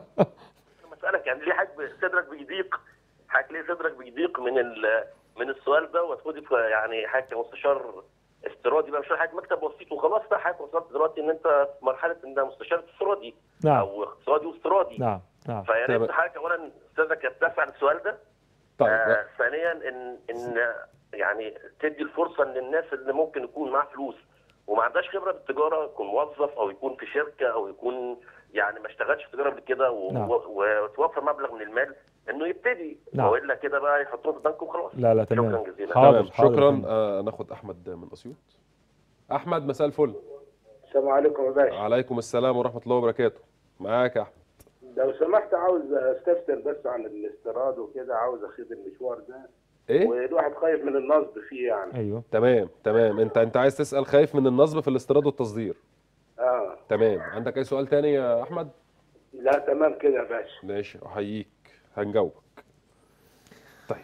مسألك يعني ليه حضرتك صدرك بيضيق حضرتك ليه صدرك بيضيق من ال- من السؤال ده وتاخدي في- يعني حضرتك كمستشار استيرادي بقى مش حضرتك مكتب بسيط وخلاص لا حضرتك وصلت دلوقتي ان انت في مرحله ان ده مستشار استيرادي نعم او اقتصادي واستيرادي نعم نعم فيا تمام. ريت حضرتك اولا صدرك يتسع للسؤال ده طيب آه ثانيا ان ان يعني تدي الفرصه للناس اللي ممكن يكون معاه فلوس وما عندهاش خبره بالتجاره يكون موظف او يكون في شركه او يكون يعني ما اشتغلش في التجاره قبل كده و- نعم. و- وتوفر مبلغ من المال انه يبتدي نعم. والا كده بقى يحطوه في البنك وخلاص لا لا تمام شكرا جزيلا حاضر تمام حاضر يا شكرا فندم. آه ناخد احمد من اسيوط احمد مساء الفل السلام عليكم يا باشا عليكم السلام ورحمه الله وبركاته معاك يا احمد لو سمحت عاوز استفسر بس عن الاستيراد وكده عاوز اخيد المشوار ده ايه والواحد خايف من النصب فيه يعني ايوه تمام تمام انت انت عايز تسال خايف من النصب في الاستيراد والتصدير اه تمام عندك اي سؤال تاني يا احمد لا تمام كده يا باشا ماشي احييك هنجاوبك طيب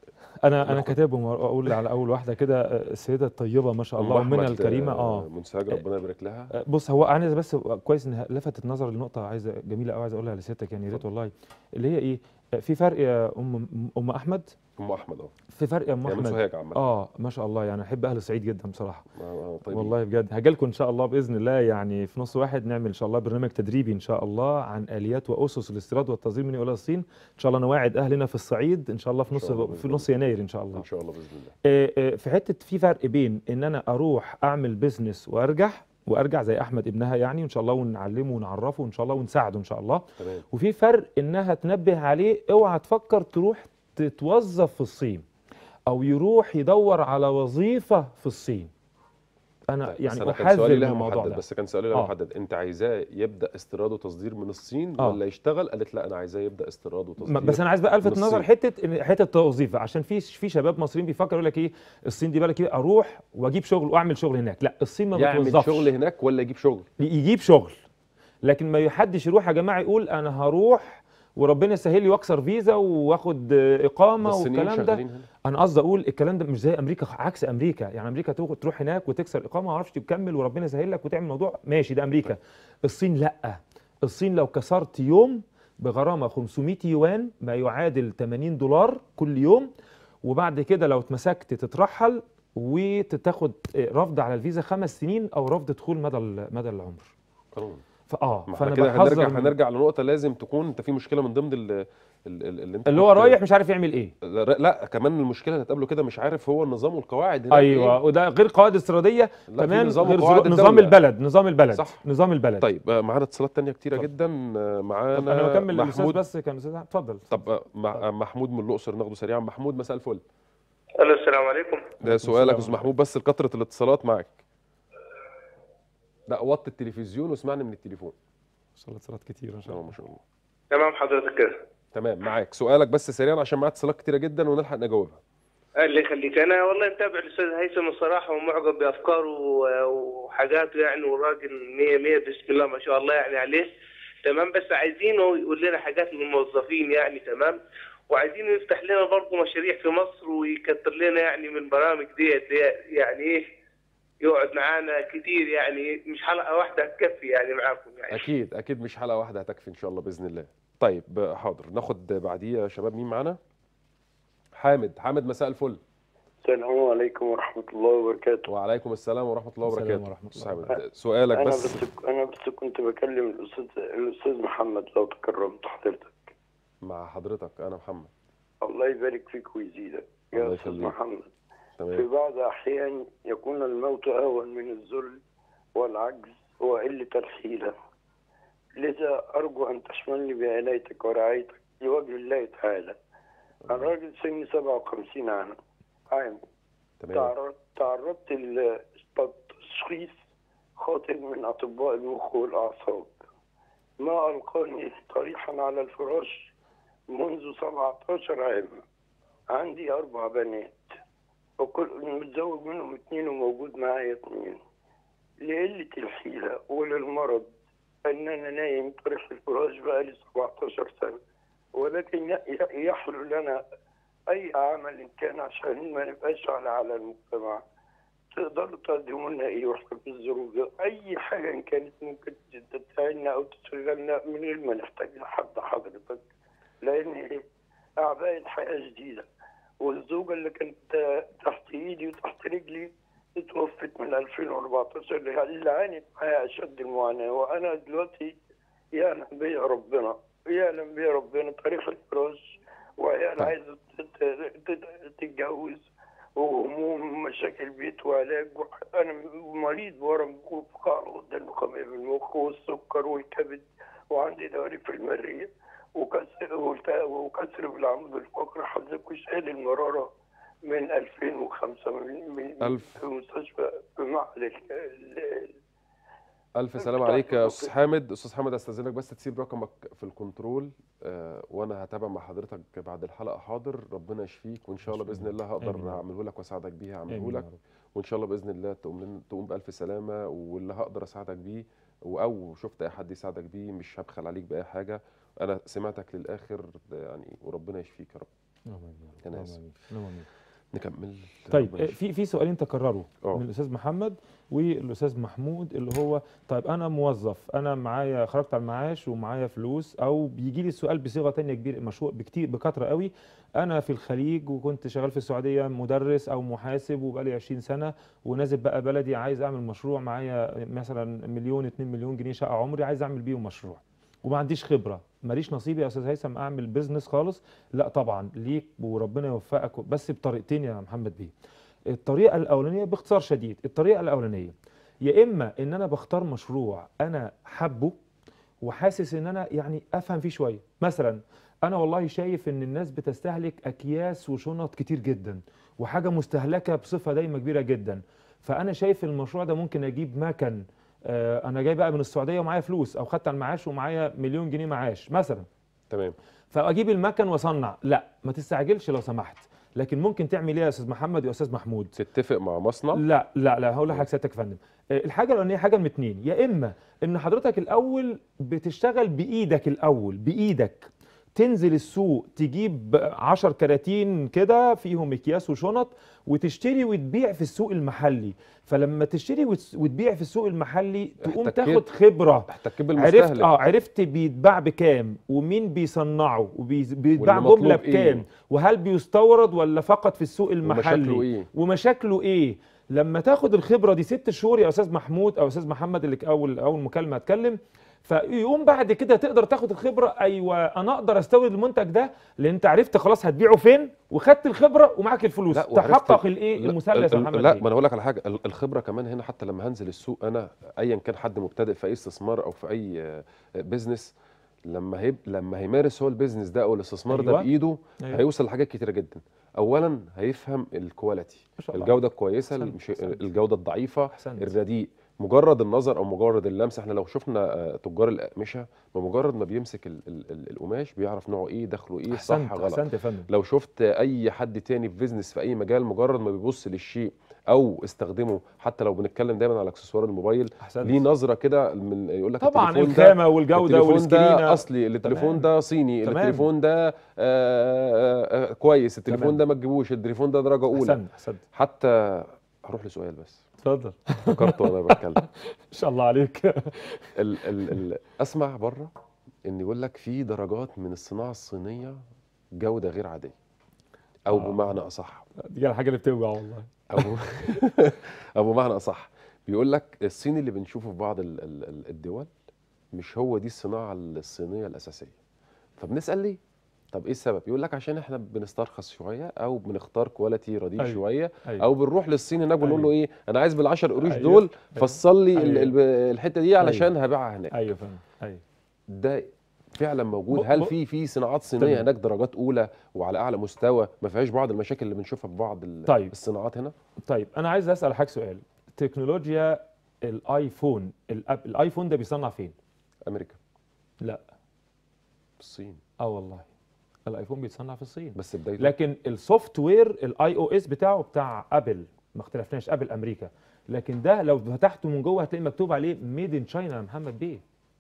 انا انا كاتبهم واقول على اول واحده كده آه، السيده الطيبه ما شاء الله أم ومنها أحمد، الكريمه آه، اه منسجه ربنا يبارك لها آه، بص هو انا بس كويس ان لفتت نظر لنقطه عايزه جميله قوي عايز اقولها لسيادتك يعني يا ريت والله اللي هي ايه آه، في فرق يا ام ام احمد ام احمد اه في فرق يا ام هي من احمد سوهاج عامه اه ما شاء الله يعني احب اهل الصعيد جدا بصراحه آه، آه، طيبين. والله بجد هاجي لكم ان شاء الله باذن الله يعني في نص واحد نعمل ان شاء الله برنامج تدريبي ان شاء الله عن اليات واسس الاستيراد والتصدير من الى الصين ان شاء الله نواعد اهلنا في الصعيد ان شاء الله في إن نص شاء الله في بإذن نص يناير ان شاء الله ان شاء الله باذن الله آه، آه، في حته في فرق بين ان انا اروح اعمل بيزنس وارجع وارجع زي احمد ابنها يعني وان شاء الله ونعلمه ونعرفه ان شاء الله ونساعده ان شاء الله تمام وفي فرق انها تنبه عليه اوعى تفكر تروح تتوظف في الصين او يروح يدور على وظيفه في الصين انا طيب، بس يعني أنا كان احذر سؤالي من لها الموضوع محدد ده بس كان سؤالي لها آه. محدد انت عايزاه يبدا استيراد وتصدير من الصين آه. ولا يشتغل قالت لا انا عايزاه يبدا استيراد ما- وتصدير بس انا عايز بقى الفت من نظر الصين. حته إن- حته التوظيف عشان في في شباب مصريين بيفكر يقول لك ايه الصين دي بالك ايه اروح واجيب شغل واعمل شغل هناك لا الصين ما يعمل بتوظفش شغل هناك ولا يجيب شغل يجيب شغل لكن ما حدش يروح يا جماعه يقول انا هروح وربنا يسهل لي واكسر فيزا واخد آه، اقامه بس الصينيين والكلام ده شغالين هنا انا قصدي اقول الكلام ده مش زي امريكا عكس امريكا يعني امريكا تروح تروح هناك وتكسر اقامه ما اعرفش تكمل وربنا يسهل لك وتعمل موضوع ماشي ده امريكا الصين لا الصين لو كسرت يوم بغرامه 500 يوان ما يعادل 80 دولار كل يوم وبعد كده لو اتمسكت تترحل وتاخد رفض على الفيزا خمس سنين او رفض دخول مدى ال- مدى العمر قانون فاه ما احنا فانا كده بحذر هنرجع من- هنرجع لنقطه لازم تكون انت في مشكله من ضمن ال- ال- ال- اللي انت اللي هو كنت- رايح مش عارف يعمل ايه لا, لا كمان المشكله اللي هتقابله كده مش عارف هو النظام والقواعد هناك ايوه إيه؟ وده غير قواعد استيراديه لا، في كمان نظام غير وقواعد ظروف- نظام الدولة. البلد نظام البلد صح. نظام البلد طيب آه، معانا اتصالات تانية كتيره اتفضل. جدا آه، معانا طب انا بكمل الاستاذ محمود بس كان استاذ اتفضل طب آه، مع- آه، محمود من الاقصر ناخده سريعا محمود مساء الفل الو السلام عليكم ده سؤالك يا السلام استاذ محمود بس لكثره الاتصالات معك لا وطي التلفزيون واسمعني من التليفون شاء الله اتصالات كتير ان شاء اه الله ما شاء الله تمام حضرتك كده تمام معاك سؤالك بس سريعا عشان معاك اتصالات كتيره جدا ونلحق نجاوبها اللي يخليك انا والله متابع الاستاذ هيثم الصراحه ومعجب بافكاره و- وحاجاته يعني وراجل 100 100 بسم الله ما شاء الله يعني عليه تمام بس عايزينه يقول لنا حاجات للموظفين يعني تمام وعايزينه يفتح لنا برضه مشاريع في مصر ويكتر لنا يعني من برامج ديت يعني ايه يقعد معانا كتير يعني مش حلقه واحده تكفي يعني معاكم يعني اكيد اكيد مش حلقه واحده هتكفي ان شاء الله باذن الله طيب آه، حاضر ناخد بعديه يا شباب مين معانا حامد حامد مساء الفل السلام عليكم ورحمة الله وبركاته وعليكم السلام ورحمه الله السلام وبركاته ورحمة أستاذ الله حامد سؤالك أنا بس بس أنا بس كنت بكلم الأستاذ الأستاذ محمد لو تكرمت حضرتك مع حضرتك انا محمد الله يبارك فيك ويزيدك الله يا أستاذ يخليك. محمد في تمام بعض الأحيان يكون الموت أهون من الذل والعجز وقلة الحيلة لذا أرجو أن تشملني بعنايتك ورعايتك لوجه الله تعالى أنا راجل سني 57 عام عام تمام تعرض تعرضت لتشخيص خاطئ من أطباء المخ والأعصاب ما ألقاني طريحا على الفراش منذ 17 عام عندي أربع بنات وكل متزوج منهم اتنين وموجود معايا اتنين لقلة الحيلة وللمرض ان انا نايم طريق الفراش بقالي 17 سنة ولكن ي- يحلو لنا اي عمل إن كان عشان ما نبقاش على على المجتمع تقدروا تقدموا لنا ايه واحنا في الظروف دي اي حاجه ان كانت ممكن تساعدنا او تشغلنا من غير ما نحتاج لحد حضرتك لان إيه؟ اعباء الحياه شديده والزوجه اللي كانت تحت ايدي وتحت رجلي اتوفت من 2014 اللي اللي عانت معايا اشد المعاناه وانا دلوقتي يعلم بيا ربنا يعلم بيا ربنا طريق الفراش وعيال طيب. عايزه تت- تت- تتجوز وهموم مشاكل بيت وعلاج انا مريض ورم فقاعة الغده النخاميه بالمخ والسكر والكبد وعندي دوري في المريه وكسر والت- وكسر بالعمود الفقري حضرتك مش قال المراره من 2005 من من ألف. في مستشفى في معهد ال- ال- الف سلام بتاع عليك يا الدكتور. استاذ حامد استاذ حامد استاذنك بس تسيب رقمك في الكنترول آه، وانا هتابع مع حضرتك بعد الحلقه حاضر ربنا يشفيك وان شاء الله باذن الله هقدر آمين يا رب. اعمله لك واساعدك بيه هعمله آمين يا لك رب. وان شاء الله باذن الله تقوم لن- تقوم بالف سلامه واللي هقدر اساعدك بيه و- او شفت اي حد يساعدك بيه مش هبخل عليك باي حاجه انا سمعتك للاخر يعني وربنا يشفيك يا رب اللهم آمين يا رب. أنا اللهم آسف. آمين. اللهم آمين. نكمل طيب ربنا آه، يشفيك. في في سؤالين تكرروا آه. من الاستاذ محمد والاستاذ محمود اللي هو طيب انا موظف انا معايا خرجت على المعاش ومعايا فلوس او بيجي لي السؤال بصيغه تانية كبير مشهور بكتير بكثره قوي انا في الخليج وكنت شغال في السعوديه مدرس او محاسب وبقالي 20 سنه ونازل بقى بلدي عايز اعمل مشروع معايا مثلا مليون 2 مليون جنيه شقه عمري عايز اعمل بيهم مشروع وما عنديش خبره ماليش نصيب يا استاذ هيثم اعمل بيزنس خالص لا طبعا ليك وربنا يوفقك بس بطريقتين يا محمد بيه الطريقه الاولانيه باختصار شديد الطريقه الاولانيه يا اما ان انا بختار مشروع انا حبه وحاسس ان انا يعني افهم فيه شويه مثلا انا والله شايف ان الناس بتستهلك اكياس وشنط كتير جدا وحاجه مستهلكه بصفه دايما كبيره جدا فانا شايف المشروع ده ممكن اجيب مكن آه، انا جاي بقى من السعوديه ومعايا فلوس او خدت على المعاش ومعايا مليون جنيه معاش مثلا تمام فاجيب المكن واصنع لا ما تستعجلش لو سمحت لكن ممكن تعمل ايه يا استاذ محمد يا استاذ محمود تتفق مع مصنع لا لا لا هقول لحضرتك سيادتك يا فندم آه، الحاجه الاولانيه حاجه من اتنين يا اما ان حضرتك الاول بتشتغل بايدك الاول بايدك تنزل السوق تجيب 10 كراتين كده فيهم اكياس وشنط وتشتري وتبيع في السوق المحلي فلما تشتري وتس- وتبيع في السوق المحلي تقوم احتكيت- تاخد خبره احتك عرفت بالمستهلك اه عرفت بيتباع بكام ومين بيصنعه وبيتباع واللي جمله مطلوب بكام إيه؟ وهل بيستورد ولا فقط في السوق ومشاكله المحلي ايه ومشاكله ايه لما تاخد الخبره دي ست شهور يا استاذ محمود او استاذ محمد اللي اول اول مكالمه اتكلم فيقوم بعد كده تقدر تاخد الخبره ايوه انا اقدر استورد المنتج ده لان انت عرفت خلاص هتبيعه فين وخدت الخبره ومعاك الفلوس لا، وعرفت- تحقق الايه لا، المثلث ال- يا ال- محمد لا بيه. ما انا هقول لك على حاجه ال- الخبره كمان هنا حتى لما هنزل السوق انا ايا كان حد مبتدئ في اي استثمار او في اي آه، بيزنس لما هيب لما هيمارس هو البيزنس ده او الاستثمار ده أيوة. بايده أيوة. هيوصل لحاجات كتيره جدا اولا هيفهم الكواليتي ما شاء الله. الجوده الكويسه أحسنت، مش أحسنت. الجوده الضعيفه أحسنت. الرديء مجرد النظر او مجرد اللمس احنا لو شفنا آه، تجار الاقمشه بمجرد ما بيمسك ال- ال- ال- القماش بيعرف نوعه ايه دخله ايه احسنت صح غلط احسنت يا فندم لو شفت اي حد تاني في بيزنس في اي مجال مجرد ما بيبص للشيء او استخدمه حتى لو بنتكلم دايما على اكسسوار الموبايل احسنت ليه نظره كده من يقول لك طبعا التليفون ده الخامه والجوده التليفون والسكرينه ده اصلي التليفون تمام. ده صيني تمام. التليفون ده آه، آه، آه، كويس التليفون تمام. ده ما تجيبوش التليفون ده درجه اولى احسنت احسنت حتى هروح لسؤال بس اتفضل فكرت وانا بتكلم ان شاء الله عليك ال ال ال اسمع بره ان يقول لك في درجات من الصناعه الصينيه جوده غير عاديه او آه. بمعنى اصح دي الحاجه اللي بتوجع والله او او بمعنى اصح بيقول لك الصين اللي بنشوفه في بعض ال- ال- ال- الدول مش هو دي الصناعه الصينيه الاساسيه فبنسال ليه طب ايه السبب يقول لك عشان احنا بنسترخص شويه او بنختار كواليتي رديء أيوة. شويه أيوة. او بنروح للصين هناك بنقول له أيوة. ايه انا عايز بال10 قروش أيوة. دول أيوة. فصل لي ال- أيوة. ال- الحته دي علشان هبيعها هناك ايوه فاهم ايوه ده فعلا موجود ب- هل ب- في في صناعات صينيه تمام. هناك درجات اولى وعلى اعلى مستوى ما فيهاش بعض المشاكل اللي بنشوفها في بعض ال- طيب. الصناعات هنا طيب انا عايز اسال حضرتك سؤال تكنولوجيا الايفون الأب- الايفون ده بيصنع فين امريكا لا الصين اه والله الايفون بيتصنع في الصين بس بدايته لكن السوفت وير الاي او اس بتاعه بتاع ابل ما اختلفناش ابل امريكا لكن ده لو فتحته من جوه هتلاقي مكتوب عليه ميد ان تشاينا يا محمد بيه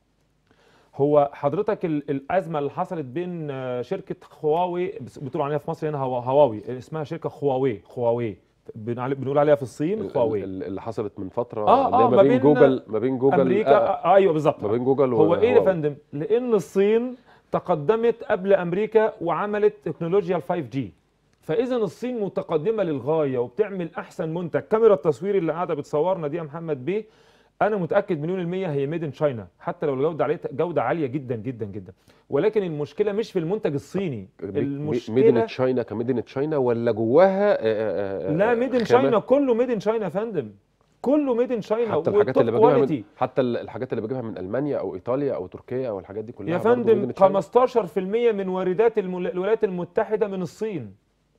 هو حضرتك ال- الازمه اللي حصلت بين آه، شركه هواوي بس- بتقولوا عليها في مصر هنا هوا- هواوي اسمها شركه هواوي هواوي بنعل- بنقول عليها في الصين ال- هواوي ال- اللي حصلت من فتره آه، اللي هي آه، ما ما بين بين جوجل ما بين جوجل امريكا آه، آه ايوه بالظبط ما بين جوجل هو ايه يا وهواوي. فندم لان الصين تقدمت قبل امريكا وعملت تكنولوجيا ال 5 جي فاذا الصين متقدمه للغايه وبتعمل احسن منتج كاميرا التصوير اللي قاعده بتصورنا دي يا محمد بيه انا متاكد مليون الميه هي ميد ان تشاينا حتى لو الجوده عليه جوده عاليه جدا جدا جدا ولكن المشكله مش في المنتج الصيني ميدن المشكله تشاينا كميدن تشاينا ولا جواها آه، آه، آه، لا ميد ان خامات؟ تشاينا كله ميد ان تشاينا يا فندم كله ميد ان تشاينا حتى الحاجات اللي والتوب بجيبها quality. من حتى ال- الحاجات اللي بجيبها من المانيا او ايطاليا او تركيا او الحاجات دي كلها يا برضو فندم made in China. 15% من واردات المل- الولايات المتحده من الصين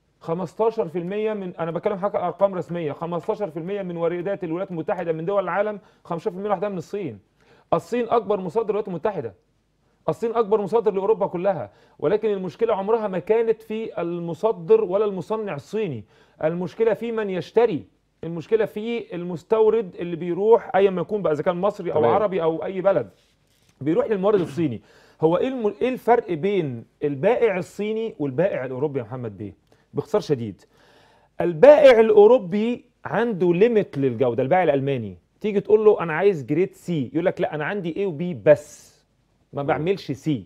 15% من انا بتكلم حاجه ارقام رسميه 15% من واردات الولايات المتحده من دول العالم 15% لوحدها من الصين الصين اكبر مصدر للولايات المتحده الصين اكبر مصدر لاوروبا كلها ولكن المشكله عمرها ما كانت في المصدر ولا المصنع الصيني المشكله في من يشتري المشكله في المستورد اللي بيروح ايا ما يكون بقى اذا كان مصري او تمام. عربي او اي بلد بيروح للمورد الصيني هو ايه الم... ايه الفرق بين البائع الصيني والبائع الاوروبي يا محمد بيه باختصار شديد البائع الاوروبي عنده ليميت للجوده البائع الالماني تيجي تقول له انا عايز جريد سي يقول لك لا انا عندي اي وبي بس ما بعملش سي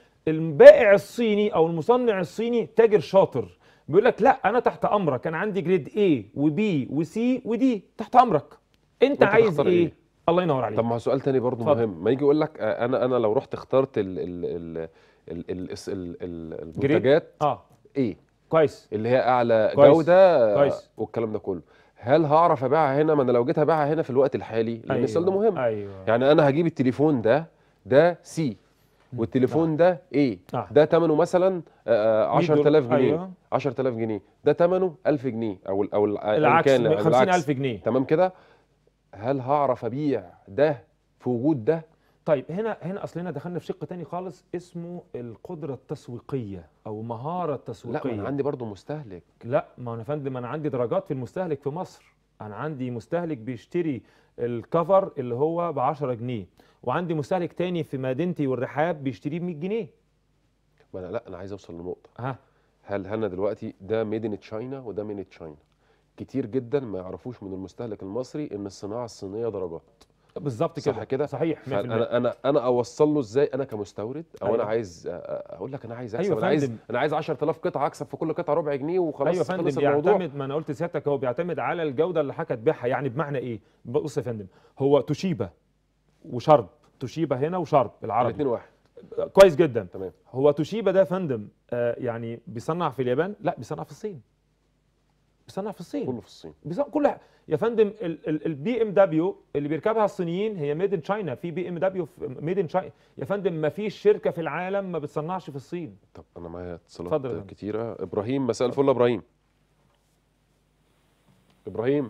البائع الصيني او المصنع الصيني تاجر شاطر بيقول لك لا انا تحت امرك انا عندي جريد A وبي وسي ودي تحت امرك انت وأنت عايز تختار ايه إيه؟ الله ينور عليك طب ما هو سؤال تاني برضه اتفضل. مهم ما يجي يقول لك آه، انا انا لو رحت اخترت ال ال ال ال ال الس- ال- ال- جريد؟ المنتجات اه ايه كويس اللي هي اعلى كويس. جوده آه، كويس. والكلام ده كله هل هعرف ابيعها هنا ما انا لو جيت ابيعها هنا في الوقت الحالي لان السؤال ده مهم ايوه يعني انا هجيب التليفون ده ده سي والتليفون ده ايه آه. ده ثمنه مثلا آه، 100 دولار. 10000 جنيه أيوة. 10000 جنيه ده ثمنه 1000 جنيه او ال- او ال- أيا العكس كان، أو 50000 جنيه تمام كده هل هعرف ابيع ده في وجود ده طيب هنا هنا اصلنا دخلنا في شق تاني خالص اسمه القدره التسويقيه او مهاره لا التسويقيه ما انا عندي برضه مستهلك لا ما انا يا فندم انا عندي درجات في المستهلك في مصر انا عندي مستهلك بيشتري الكفر اللي هو ب 10 جنيه وعندي مستهلك تاني في مدينتي والرحاب بيشتريه ب 100 جنيه ما انا لا انا عايز اوصل لنقطه ها هل انا دلوقتي ده ميد ان تشاينا وده ميد ان تشاينا كتير جدا ما يعرفوش من المستهلك المصري ان الصناعه الصينيه درجات بالظبط كده صح كده صحيح 100% فانا انا انا اوصل له ازاي انا كمستورد او أيوة. انا عايز أ- أ- اقول لك انا عايز اكسب أيوة انا عايز فندم. انا عايز 10000 قطعه اكسب في كل قطعه ربع جنيه وخلاص ايوه يا خلص فندم الموضوع بيعتمد ما انا قلت لسيادتك هو بيعتمد على الجوده اللي حضرتك هتبيعها يعني بمعنى ايه بص يا فندم هو توشيبا وشرب توشيبا هنا وشرب الاثنين العربي واحد كويس جدا تمام هو توشيبا ده يا فندم آه يعني بيصنع في اليابان لا بيصنع في الصين بيصنع في الصين كله في الصين بيصنع كل ح- يا فندم البي ام دبليو اللي بيركبها الصينيين هي ميد ان تشاينا في بي ام دبليو ميد ان تشاينا يا فندم ما فيش شركه في العالم ما بتصنعش في الصين طب انا معايا اتفضل يا اتصالات فندم. كتيره ابراهيم مساء الفل يا ابراهيم ابراهيم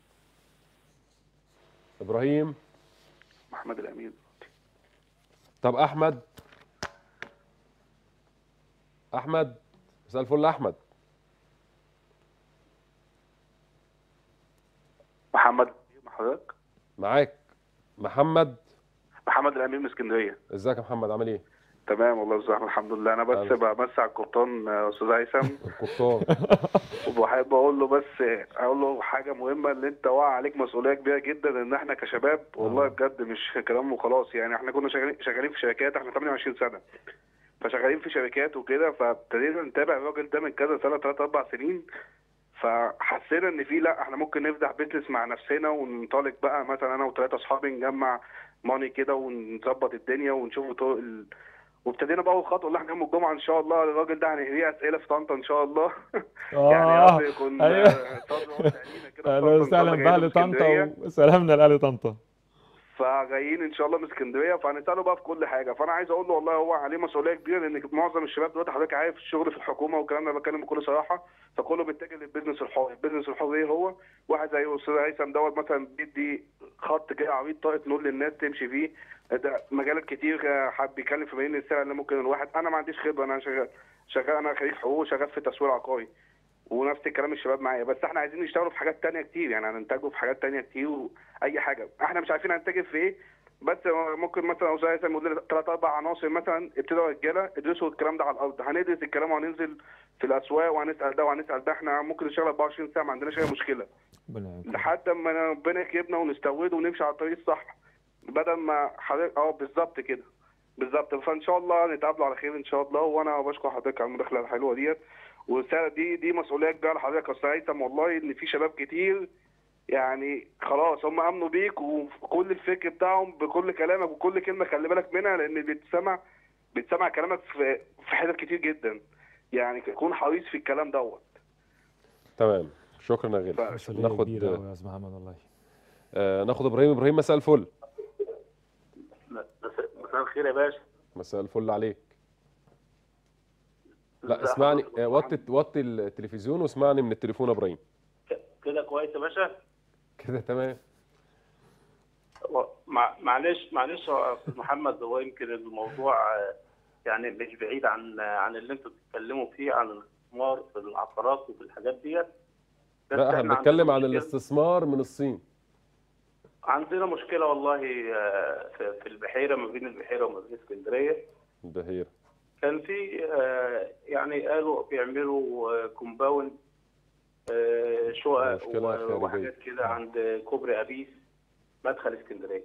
ابراهيم محمد الامين طب احمد احمد مساء الفل يا احمد محمد مع حضرتك معاك محمد محمد الامين من اسكندريه ازيك يا محمد عامل ايه تمام والله يا أستاذ الحمد لله انا بس أهلا. بمسي على القبطان آه، استاذ هيثم القبطان وبحب اقول له بس اقول له حاجه مهمه ان انت واقع عليك مسؤوليه كبيره جدا ان احنا كشباب والله آه. بجد مش كلام وخلاص يعني احنا كنا شغالين شغالين في شركات احنا 28 سنه فشغالين في شركات وكده فابتدينا نتابع الراجل ده من كذا سنه ثلاث اربع سنين فحسينا ان في لا احنا ممكن نفتح بيزنس مع نفسنا وننطلق بقى مثلا انا وثلاثه اصحابي نجمع ماني كده ونظبط الدنيا ونشوف طرق ال... وابتدينا بقى اول خطوه اللي احنا يوم الجمعه ان شاء الله الراجل ده هنقريه اسئله في طنطا ان شاء الله يعني يا رب يكون أيوة. آه، صدر وقت علينا كده في اهلا طنطا إن شاء وسهلا الله جايين باهل من اسكندرية. طنطا وسلامنا لاهل طنطا فجايين ان شاء الله من اسكندريه فهنساله بقى في كل حاجه فانا عايز اقول له والله هو عليه مسؤوليه كبيره لان معظم الشباب دلوقتي حضرتك عارف الشغل في الحكومه والكلام ده بتكلم بكل صراحه فكله بيتجه للبيزنس الحر البيزنس الحر ايه هو واحد زي استاذ هيثم دوت مثلا بيدي خط كده عريض طاقه نور للناس تمشي فيه ده مجالات كتير آه، حد بيتكلم في ملايين السعر اللي ممكن الواحد انا ما عنديش خبره انا شغال شغال انا خريج حقوق شغال في تسويق عقاري ونفس الكلام الشباب معايا بس احنا عايزين نشتغلوا في حاجات تانية كتير يعني هننتجوا في حاجات تانية كتير واي حاجه احنا مش عارفين هنتجه في ايه بس ممكن مثلا استاذ هيثم يقول لنا ثلاث اربع عناصر مثلا ابتدوا رجاله ادرسوا الكلام ده على الارض هندرس الكلام وهننزل في الاسواق وهنسال ده وهنسال ده احنا ممكن نشتغل 24 ساعه ما عندناش اي مشكله ربنا يعينك. لحد ما ربنا يكرمنا ونستورد ونمشي على الطريق الصح بدل ما حضرتك اه بالظبط كده بالظبط فان شاء الله نتقابلوا على خير ان شاء الله وانا بشكر حضرتك على المداخله الحلوه ديت والرساله دي دي مسؤوليه كبيره على حضرتك يا استاذ هيثم والله ان في شباب كتير يعني خلاص هم امنوا بيك وكل الفكر بتاعهم بكل كلامك وكل كلمه خلي بالك منها لان بيتسمع بيتسمع كلامك في في حتت كتير جدا يعني كون حريص في الكلام دوت تمام شكرا يا غالي مسؤوليه ناخد كبيره أوي يا استاذ محمد والله آه ناخد ابراهيم ابراهيم مساء الفل مساء الخير يا باشا مساء الفل عليك لا اسمعني آه، وطي وطي التلفزيون واسمعني من التليفون يا ابراهيم كده كويس يا باشا كده تمام و- مع- معلش معلش يا استاذ محمد هو يمكن الموضوع آه، يعني مش بعيد عن عن اللي انتوا بتتكلموا فيه عن الاستثمار في العقارات وفي الحاجات ديت بس لا احنا عندنا بنتكلم عن مشكلة- الاستثمار من الصين عندنا مشكله والله آه، في في البحيره ما بين البحيره وما بين اسكندريه البهيرة كان في آه، يعني قالوا بيعملوا آه، كومباوند آه، شقق مشكلة و- خارجية. وحاجات كده عند كوبري ابيس مدخل اسكندريه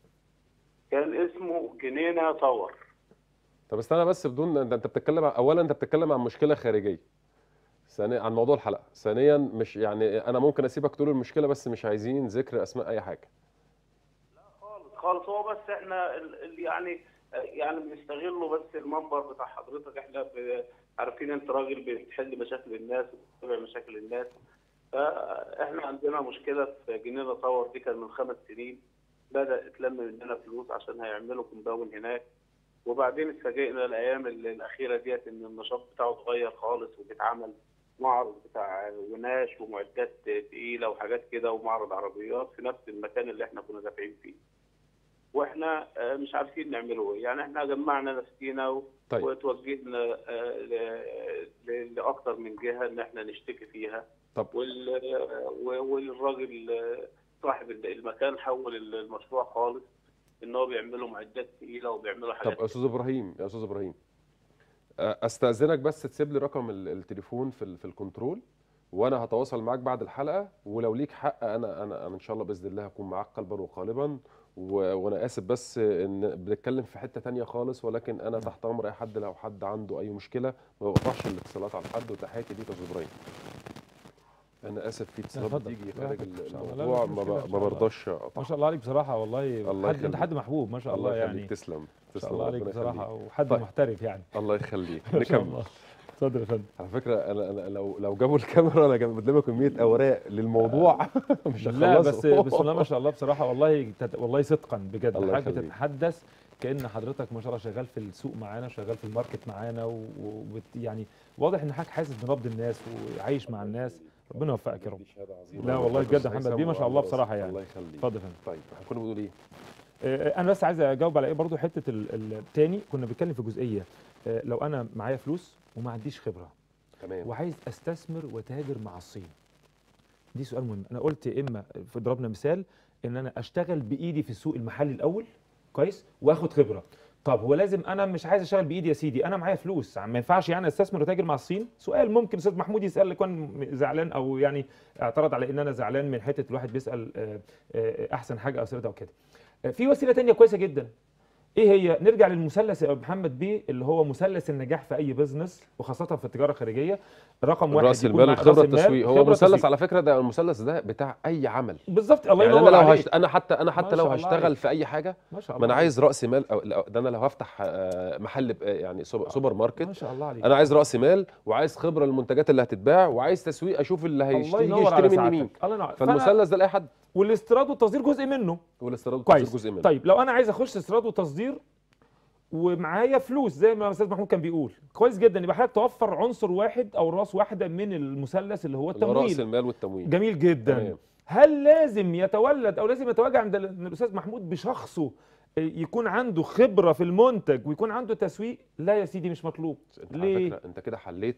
كان اسمه جنينه تاور طب استنى بس بدون ده انت بتتكلم عن- اولا انت بتتكلم عن مشكله خارجيه ثانيا عن موضوع الحلقه ثانيا مش يعني انا ممكن اسيبك تقول المشكله بس مش عايزين ذكر اسماء اي حاجه خالص خالص هو بس احنا ال- ال- يعني يعني بنستغله بس المنبر بتاع حضرتك احنا ب- عارفين انت راجل بتحل مشاكل الناس وبتتابع مشاكل الناس فاحنا عندنا مشكله في جنينه تاور دي كان من خمس سنين بدا تلم مننا فلوس عشان هيعملوا كومباون هناك وبعدين اتفاجئنا الايام ال- الاخيره ديت ان النشاط بتاعه اتغير خالص وبيتعمل معرض بتاع وناش ومعدات تقيله وحاجات كده ومعرض عربيات في نفس المكان اللي احنا كنا دافعين فيه. واحنا آه، مش عارفين نعمله ايه، يعني احنا جمعنا نفسينا و- طيب. وتوجهنا آه، ل- ل- لاكثر من جهه ان احنا نشتكي فيها. طب. وال و- والراجل آه، صاحب المكان حول المشروع خالص ان هو بيعملوا معدات تقيله وبيعملوا طب حاجات يا استاذ ابراهيم يا استاذ ابراهيم آه، استاذنك بس تسيب لي رقم ال- التليفون في ال- في الكنترول وانا هتواصل معاك بعد الحلقه ولو ليك حق انا انا انا ان شاء الله باذن الله هكون معاك قلبا وقالبا و- وانا اسف بس ان بنتكلم في حته تانية خالص ولكن انا تحت امر اي حد لو حد عنده اي مشكله ما بقطعش الاتصالات على حد وتحياتي ليك يا استاذ ابراهيم انا اسف في اتصالات اتفضل. بتيجي لا، خارج إن شاء الله. لا، لا، الموضوع مش ما مشكلة، ب- إن ما شاء الله. برضاش ما اقطع شاء الله عليك بصراحه والله الله حد انت يخليك. حد محبوب ما شاء الله, الله يخليك يعني تسلم ما تسلم شاء الله عليك ربنا بصراحه يخليك. وحد طيب. محترف يعني الله يخليك ما شاء نكمل الله اتفضل يا فندم على فكره انا انا لو لو جابوا الكاميرا انا جاب قدامي كميه اوراق للموضوع مش لا بس هخلصه. بسم الله ما شاء الله بصراحه والله تت... والله صدقا بجد الله حضرتك يخليك. بتتحدث كان حضرتك ما شاء الله شغال في السوق معانا شغال في الماركت معانا و... وبت... يعني واضح ان حضرتك حاسس بنبض الناس وعايش مع الناس ربنا يوفقك يا رب دي شهادة عظيمة. لا والله بجد يا محمد، دي ما شاء الله الله بصراحة يعني. الله يخليك اتفضل يا فندم طيب احنا كنا بنقول ايه؟ آه، انا بس عايز اجاوب على ايه برضو حته ال- ال- التاني كنا بنتكلم في جزئيه آه، لو انا معايا فلوس وما عنديش خبره تمام وعايز استثمر وتاجر مع الصين دي سؤال مهم انا قلت يا اما في ضربنا مثال ان انا اشتغل بايدي في السوق المحلي الاول كويس واخد خبره طب هو لازم انا مش عايز اشتغل بايدي يا سيدي انا معايا فلوس ما ينفعش يعني استثمر وتاجر مع الصين سؤال ممكن استاذ محمود يسال يكون زعلان او يعني اعترض على ان انا زعلان من حته الواحد بيسال آه، آه، احسن حاجه او سيرتها وكده آه، في وسيله تانية كويسه جدا ايه هي نرجع للمثلث يا أبو محمد بيه اللي هو مثلث النجاح في اي بزنس وخاصه في التجاره الخارجيه رقم واحد راس يكون المال مع- الخبره رأس المال، التسويق هو خبرة مثلث تسويق. على فكره ده المثلث ده بتاع اي عمل بالظبط الله يعني ينور انا لو عليك هشت... انا حتى انا ما حتى شاء لو الله هشتغل عليك. في اي حاجه ما شاء الله ما انا عليك. عايز راس مال أو لا، ده انا لو هفتح آه، محل ب- يعني سوبر سوبر ما ماركت شاء الله عليك انا عايز راس مال وعايز خبره للمنتجات اللي هتتباع وعايز تسويق اشوف اللي الله هيشتري ينور يشتري على مني مين سعادتك الله ينور فأنا- فالمثلث ده لاي حد والاستيراد والتصدير جزء منه والاستيراد كويس والتصدير جزء منه طيب لو انا عايز اخش استيراد وتصدير ومعايا فلوس زي ما الاستاذ محمود كان بيقول كويس جدا يبقى حضرتك توفر عنصر واحد او راس واحده من المثلث اللي هو اللي هو راس التمويل المال والتمويل جميل جدا تمام. هل لازم يتولد او لازم يتواجد عند ال- الاستاذ محمود بشخصه يكون عنده خبره في المنتج ويكون عنده تسويق لا يا سيدي مش مطلوب انت على ليه فكره انت كده حليت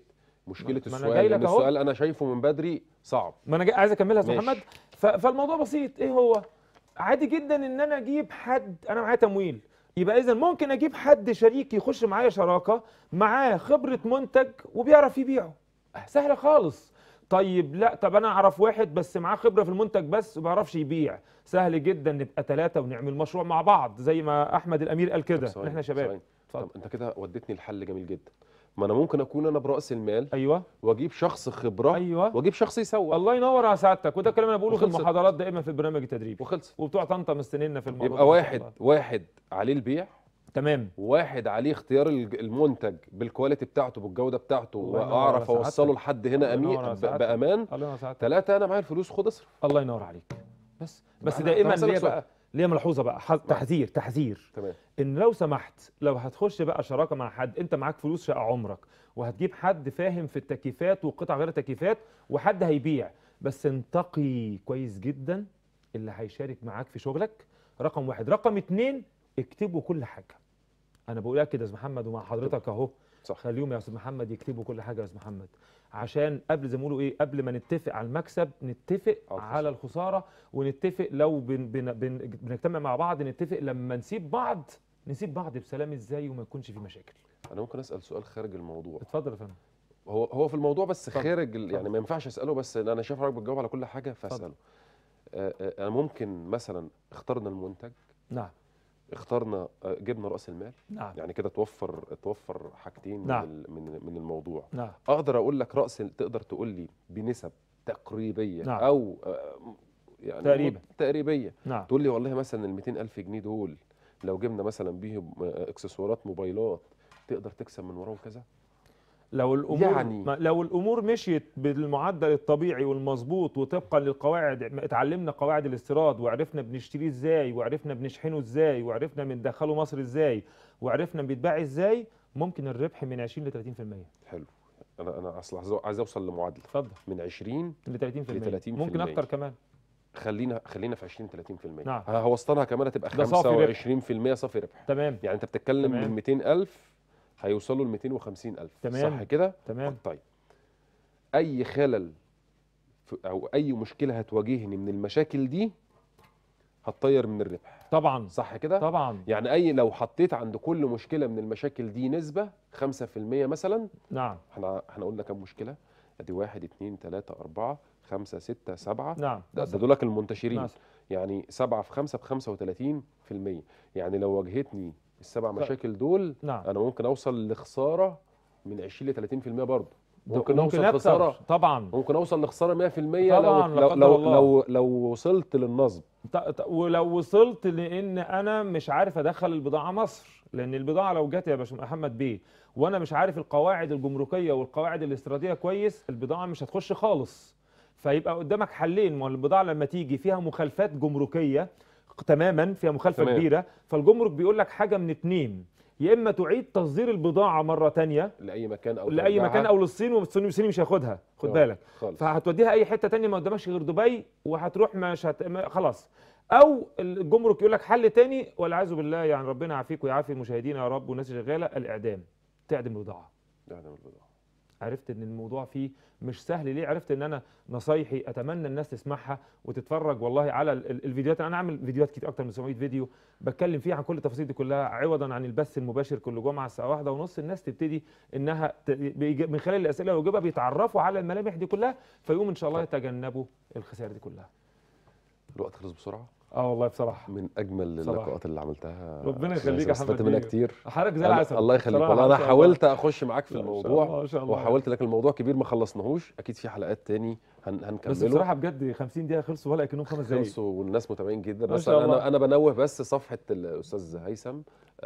مشكله ما أنا السؤال جاي لك لان أهو. السؤال انا شايفه من بدري صعب ما انا جاي عايز اكملها يا استاذ ماشي. محمد ف- فالموضوع بسيط ايه هو عادي جدا ان انا اجيب حد انا معايا تمويل يبقى اذا ممكن اجيب حد شريك يخش معايا شراكه معاه خبره منتج وبيعرف يبيعه سهله خالص طيب لا طب انا اعرف واحد بس معاه خبره في المنتج بس وما بيعرفش يبيع سهل جدا نبقى ثلاثه ونعمل مشروع مع بعض زي ما احمد الامير قال طب كده ثواني، احنا شباب ثواني. اتفضل. طب انت كده وديتني الحل جميل جدا ما انا ممكن اكون انا براس المال ايوه واجيب شخص خبره ايوه واجيب شخص يسوق الله ينور على سعادتك وده الكلام اللي انا بقوله في وخلصت. المحاضرات دائما في البرنامج التدريبي وخلص وبتوع طنطا مستنينا في الموضوع ده يبقى إن شاء واحد الله. واحد عليه البيع تمام وواحد عليه اختيار الج- المنتج بالكواليتي بتاعته بالجوده بتاعته الله ينور واعرف على اوصله سعادتك. لحد هنا الله ينور امين على ب- سعادتك. بامان الله ينور سعادتك ثلاثه انا معايا الفلوس خد اصرف الله ينور عليك بس بس أنا- دائما أنا هسألك ليا سؤال. بقى ليا ملحوظه بقى حظ- تحذير تحذير تمام ان لو سمحت لو هتخش بقى شراكه مع حد انت معاك فلوس شقه عمرك وهتجيب حد فاهم في التكييفات وقطع غير التكييفات وحد هيبيع بس انتقي كويس جدا اللي هيشارك معاك في شغلك رقم واحد رقم اتنين اكتبوا كل حاجه انا بقول لك كده يا استاذ محمد ومع حضرتك اهو صح. خليهم يا استاذ محمد يكتبوا كل حاجه يا استاذ محمد عشان قبل زي ما بيقولوا ايه قبل ما نتفق على المكسب نتفق على على الخساره ونتفق لو بن بن بن بنجتمع مع بعض نتفق لما نسيب بعض نسيب بعض بسلام ازاي وما يكونش في مشاكل انا ممكن اسال سؤال خارج الموضوع اتفضل يا فندم هو هو في الموضوع بس اتفضل. خارج ال- اتفضل. يعني ما ينفعش اساله بس إن انا شايف حضرتك بتجاوب على كل حاجه فاساله آه، آه، انا ممكن مثلا اخترنا المنتج نعم اخترنا آه، جبنا راس المال نعم يعني كده توفر توفر حاجتين نعم. من ال- من من الموضوع نعم اقدر اقول لك راس ال- تقدر تقول لي بنسب تقريبيه نعم. او آه، يعني تقريبا. تقريبيه نعم تقول لي والله مثلا ال 200000 جنيه دول لو جبنا مثلا بيهم آه، اكسسوارات موبايلات تقدر تكسب من وراهم كذا لو الامور يعني- ما لو الامور مشيت بالمعدل الطبيعي والمظبوط وطبقا للقواعد ما اتعلمنا قواعد الاستيراد وعرفنا بنشتريه ازاي وعرفنا بنشحنه ازاي وعرفنا بندخله مصر ازاي وعرفنا بيتباع ازاي ممكن الربح من 20 ل 30% حلو انا انا اصل عايز- عايز اوصل لمعادله اتفضل من 20 ل 30% ل 30%. ممكن اكتر كمان خلينا خلينا في 20 30% نعم. ه- هوسطنها كمان هتبقى ده صافي ربح. 25% صافي ربح تمام يعني انت بتتكلم تمام. من 200000 هيوصلوا ل 250000 تمام. صح كده تمام طيب اي خلل في- او اي مشكله هتواجهني من المشاكل دي هتطير من الربح طبعا صح كده طبعا يعني اي لو حطيت عند كل مشكله من المشاكل دي نسبه 5% مثلا نعم احنا احنا قلنا كام مشكله ادي واحد اتنين تلاته اربعه خمسه سته سبعه نعم ده, ده مثلاً. دولك المنتشرين مثلاً. يعني سبعة في خمسة بخمسة وتلاتين في المية يعني لو واجهتني السبع طيب. مشاكل دول نعم أنا ممكن أوصل لخسارة من 20 ل 30 في المية برضه ده ممكن أوصل أكتر. خسارة طبعا ممكن أوصل لخسارة 100 في المية طبعاً، لو لا لو قدر لو, الله. لو لو وصلت للنصب ط- ط- ولو وصلت لان انا مش عارف ادخل البضاعه مصر لان البضاعه لو جت يا باشا محمد بيه وانا مش عارف القواعد الجمركيه والقواعد الاستيراديه كويس البضاعه مش هتخش خالص فيبقى قدامك حلين ما هو البضاعه لما تيجي فيها مخالفات جمركيه تماما فيها مخالفه تمام. كبيره فالجمرك بيقول لك حاجه من اتنين يا اما تعيد تصدير البضاعه مره تانية لأي مكان أو لاي ترجعها. مكان او للصين والصين والصين مش هياخدها خد آه، بالك خالص فهتوديها اي حته تانية ما قدامكش غير دبي وهتروح مش هت... ما- خلاص او الجمرك يقول لك حل تاني والعياذ بالله يعني ربنا يعافيك ويعافي المشاهدين يا رب والناس اللي شغاله الاعدام تعدم البضاعه ده ده البضاعة. عرفت ان الموضوع فيه مش سهل ليه عرفت ان انا نصايحي اتمنى الناس تسمعها وتتفرج والله على ال- ال- الفيديوهات انا عامل فيديوهات كتير اكتر من 700 فيديو بتكلم فيها عن كل التفاصيل دي كلها عوضا عن البث المباشر كل جمعه الساعه واحدة ونص الناس تبتدي انها ت- بيج- من خلال الاسئله والاجوبه بيتعرفوا على الملامح دي كلها فيقوم ان شاء الله يتجنبوا الخسائر دي كلها الوقت خلص بسرعة اه والله بصراحه من أجمل صراحة. اللقاءات اللي عملتها ربنا أستاذ يخليك يا استفدت أحمد منها بيه. كتير حضرتك زي الله- العسل الله يخليك بصراحة والله ما انا شاء الله. حاولت اخش معاك في لا، ما شاء الموضوع الله، ما شاء الله. وحاولت لكن الموضوع كبير ما خلصناهوش اكيد في حلقات تاني هن بس هنكمله بصراحه بجد 50 دقيقه خلصوا ولا كانهم خمس دقايق خلصوا والناس متابعين جدا ما بس شاء الله. انا انا بنوه بس صفحه الاستاذ هيثم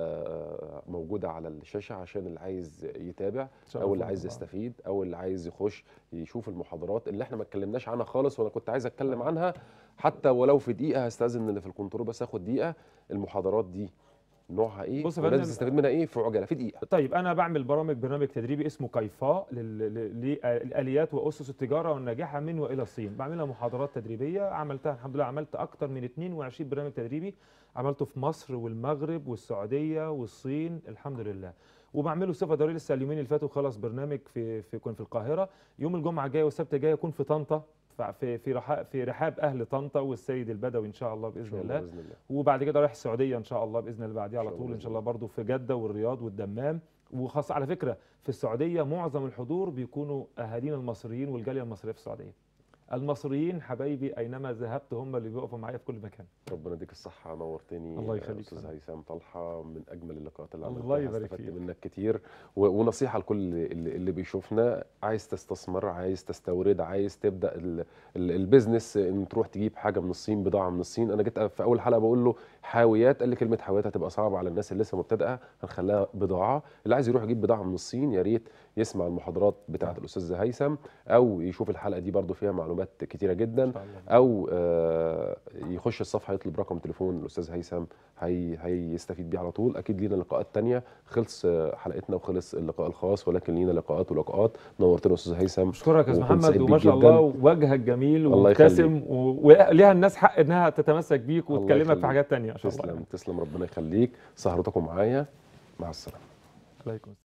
آه، موجوده على الشاشه عشان اللي عايز يتابع او اللي عايز يستفيد او اللي عايز يخش يشوف المحاضرات اللي احنا ما اتكلمناش عنها خالص وانا كنت عايز اتكلم عنها حتى ولو في دقيقه هستاذن اللي في الكنترول بس اخد دقيقه المحاضرات دي نوعها ايه بص يا والناس فندم، تستفيد منها ايه في عجاله في دقيقه طيب انا بعمل برامج برنامج تدريبي اسمه كيفاء لل- لل- للاليات واسس التجاره والنجاحه من والى الصين بعملها محاضرات تدريبيه عملتها الحمد لله عملت اكتر من 22 برنامج تدريبي عملته في مصر والمغرب والسعوديه والصين الحمد لله وبعمله بصفه دوريه لسه اليومين اللي فاتوا خلص برنامج في في كون في القاهره يوم الجمعه الجايه والسبت الجاي يكون في طنطا في في رحاب في رحاب اهل طنطا والسيد البدوي ان شاء الله إن باذن شاء الله الله باذن الله وبعد كده رايح السعوديه ان شاء الله باذن الله بعديها على إن شاء الله طول ان بإذن شاء الله برضو في جده والرياض والدمام وخاصه على فكره في السعوديه معظم الحضور بيكونوا اهالينا المصريين والجاليه المصريه في السعوديه المصريين حبايبي اينما ذهبت هم اللي بيقفوا معايا في كل مكان ربنا يديك الصحة نورتني الله يا يخليك أستاذ فندم. هيثم طلحة من أجمل اللقاءات اللي الله عملتها يبارك استفدت فيك. منك كتير و- ونصيحة لكل اللي, اللي بيشوفنا عايز تستثمر عايز تستورد عايز تبدأ ال- ال- البيزنس إن تروح تجيب حاجة من الصين بضاعة من الصين أنا جيت في أول حلقة بقول له حاويات قال لي كلمة حاويات هتبقى صعبة على الناس اللي لسه مبتدئة هنخليها بضاعة اللي عايز يروح يجيب بضاعة من الصين يا ريت يسمع المحاضرات بتاعة نعم. الأستاذ هيثم أو يشوف الحلقة دي برضو فيها معلومات كتيرة جدا ان شاء الله او آه، يخش الصفحه يطلب رقم تليفون الاستاذ هيثم هي هيستفيد بيه على طول اكيد لينا لقاءات تانية خلص آه، حلقتنا وخلص اللقاء الخاص ولكن لينا لقاءات ولقاءات نورتنا يا استاذ هيثم اشكرك يا استاذ وكنت محمد سعيد وما بيك شاء جداً. الله وجهك جميل الله ومبتسم و- وليها الناس حق انها تتمسك بيك الله وتكلمك يخليك. في حاجات تانية ان شاء الله تسلم يعني. تسلم ربنا يخليك سهرتكم معايا مع السلامه عليكم السلام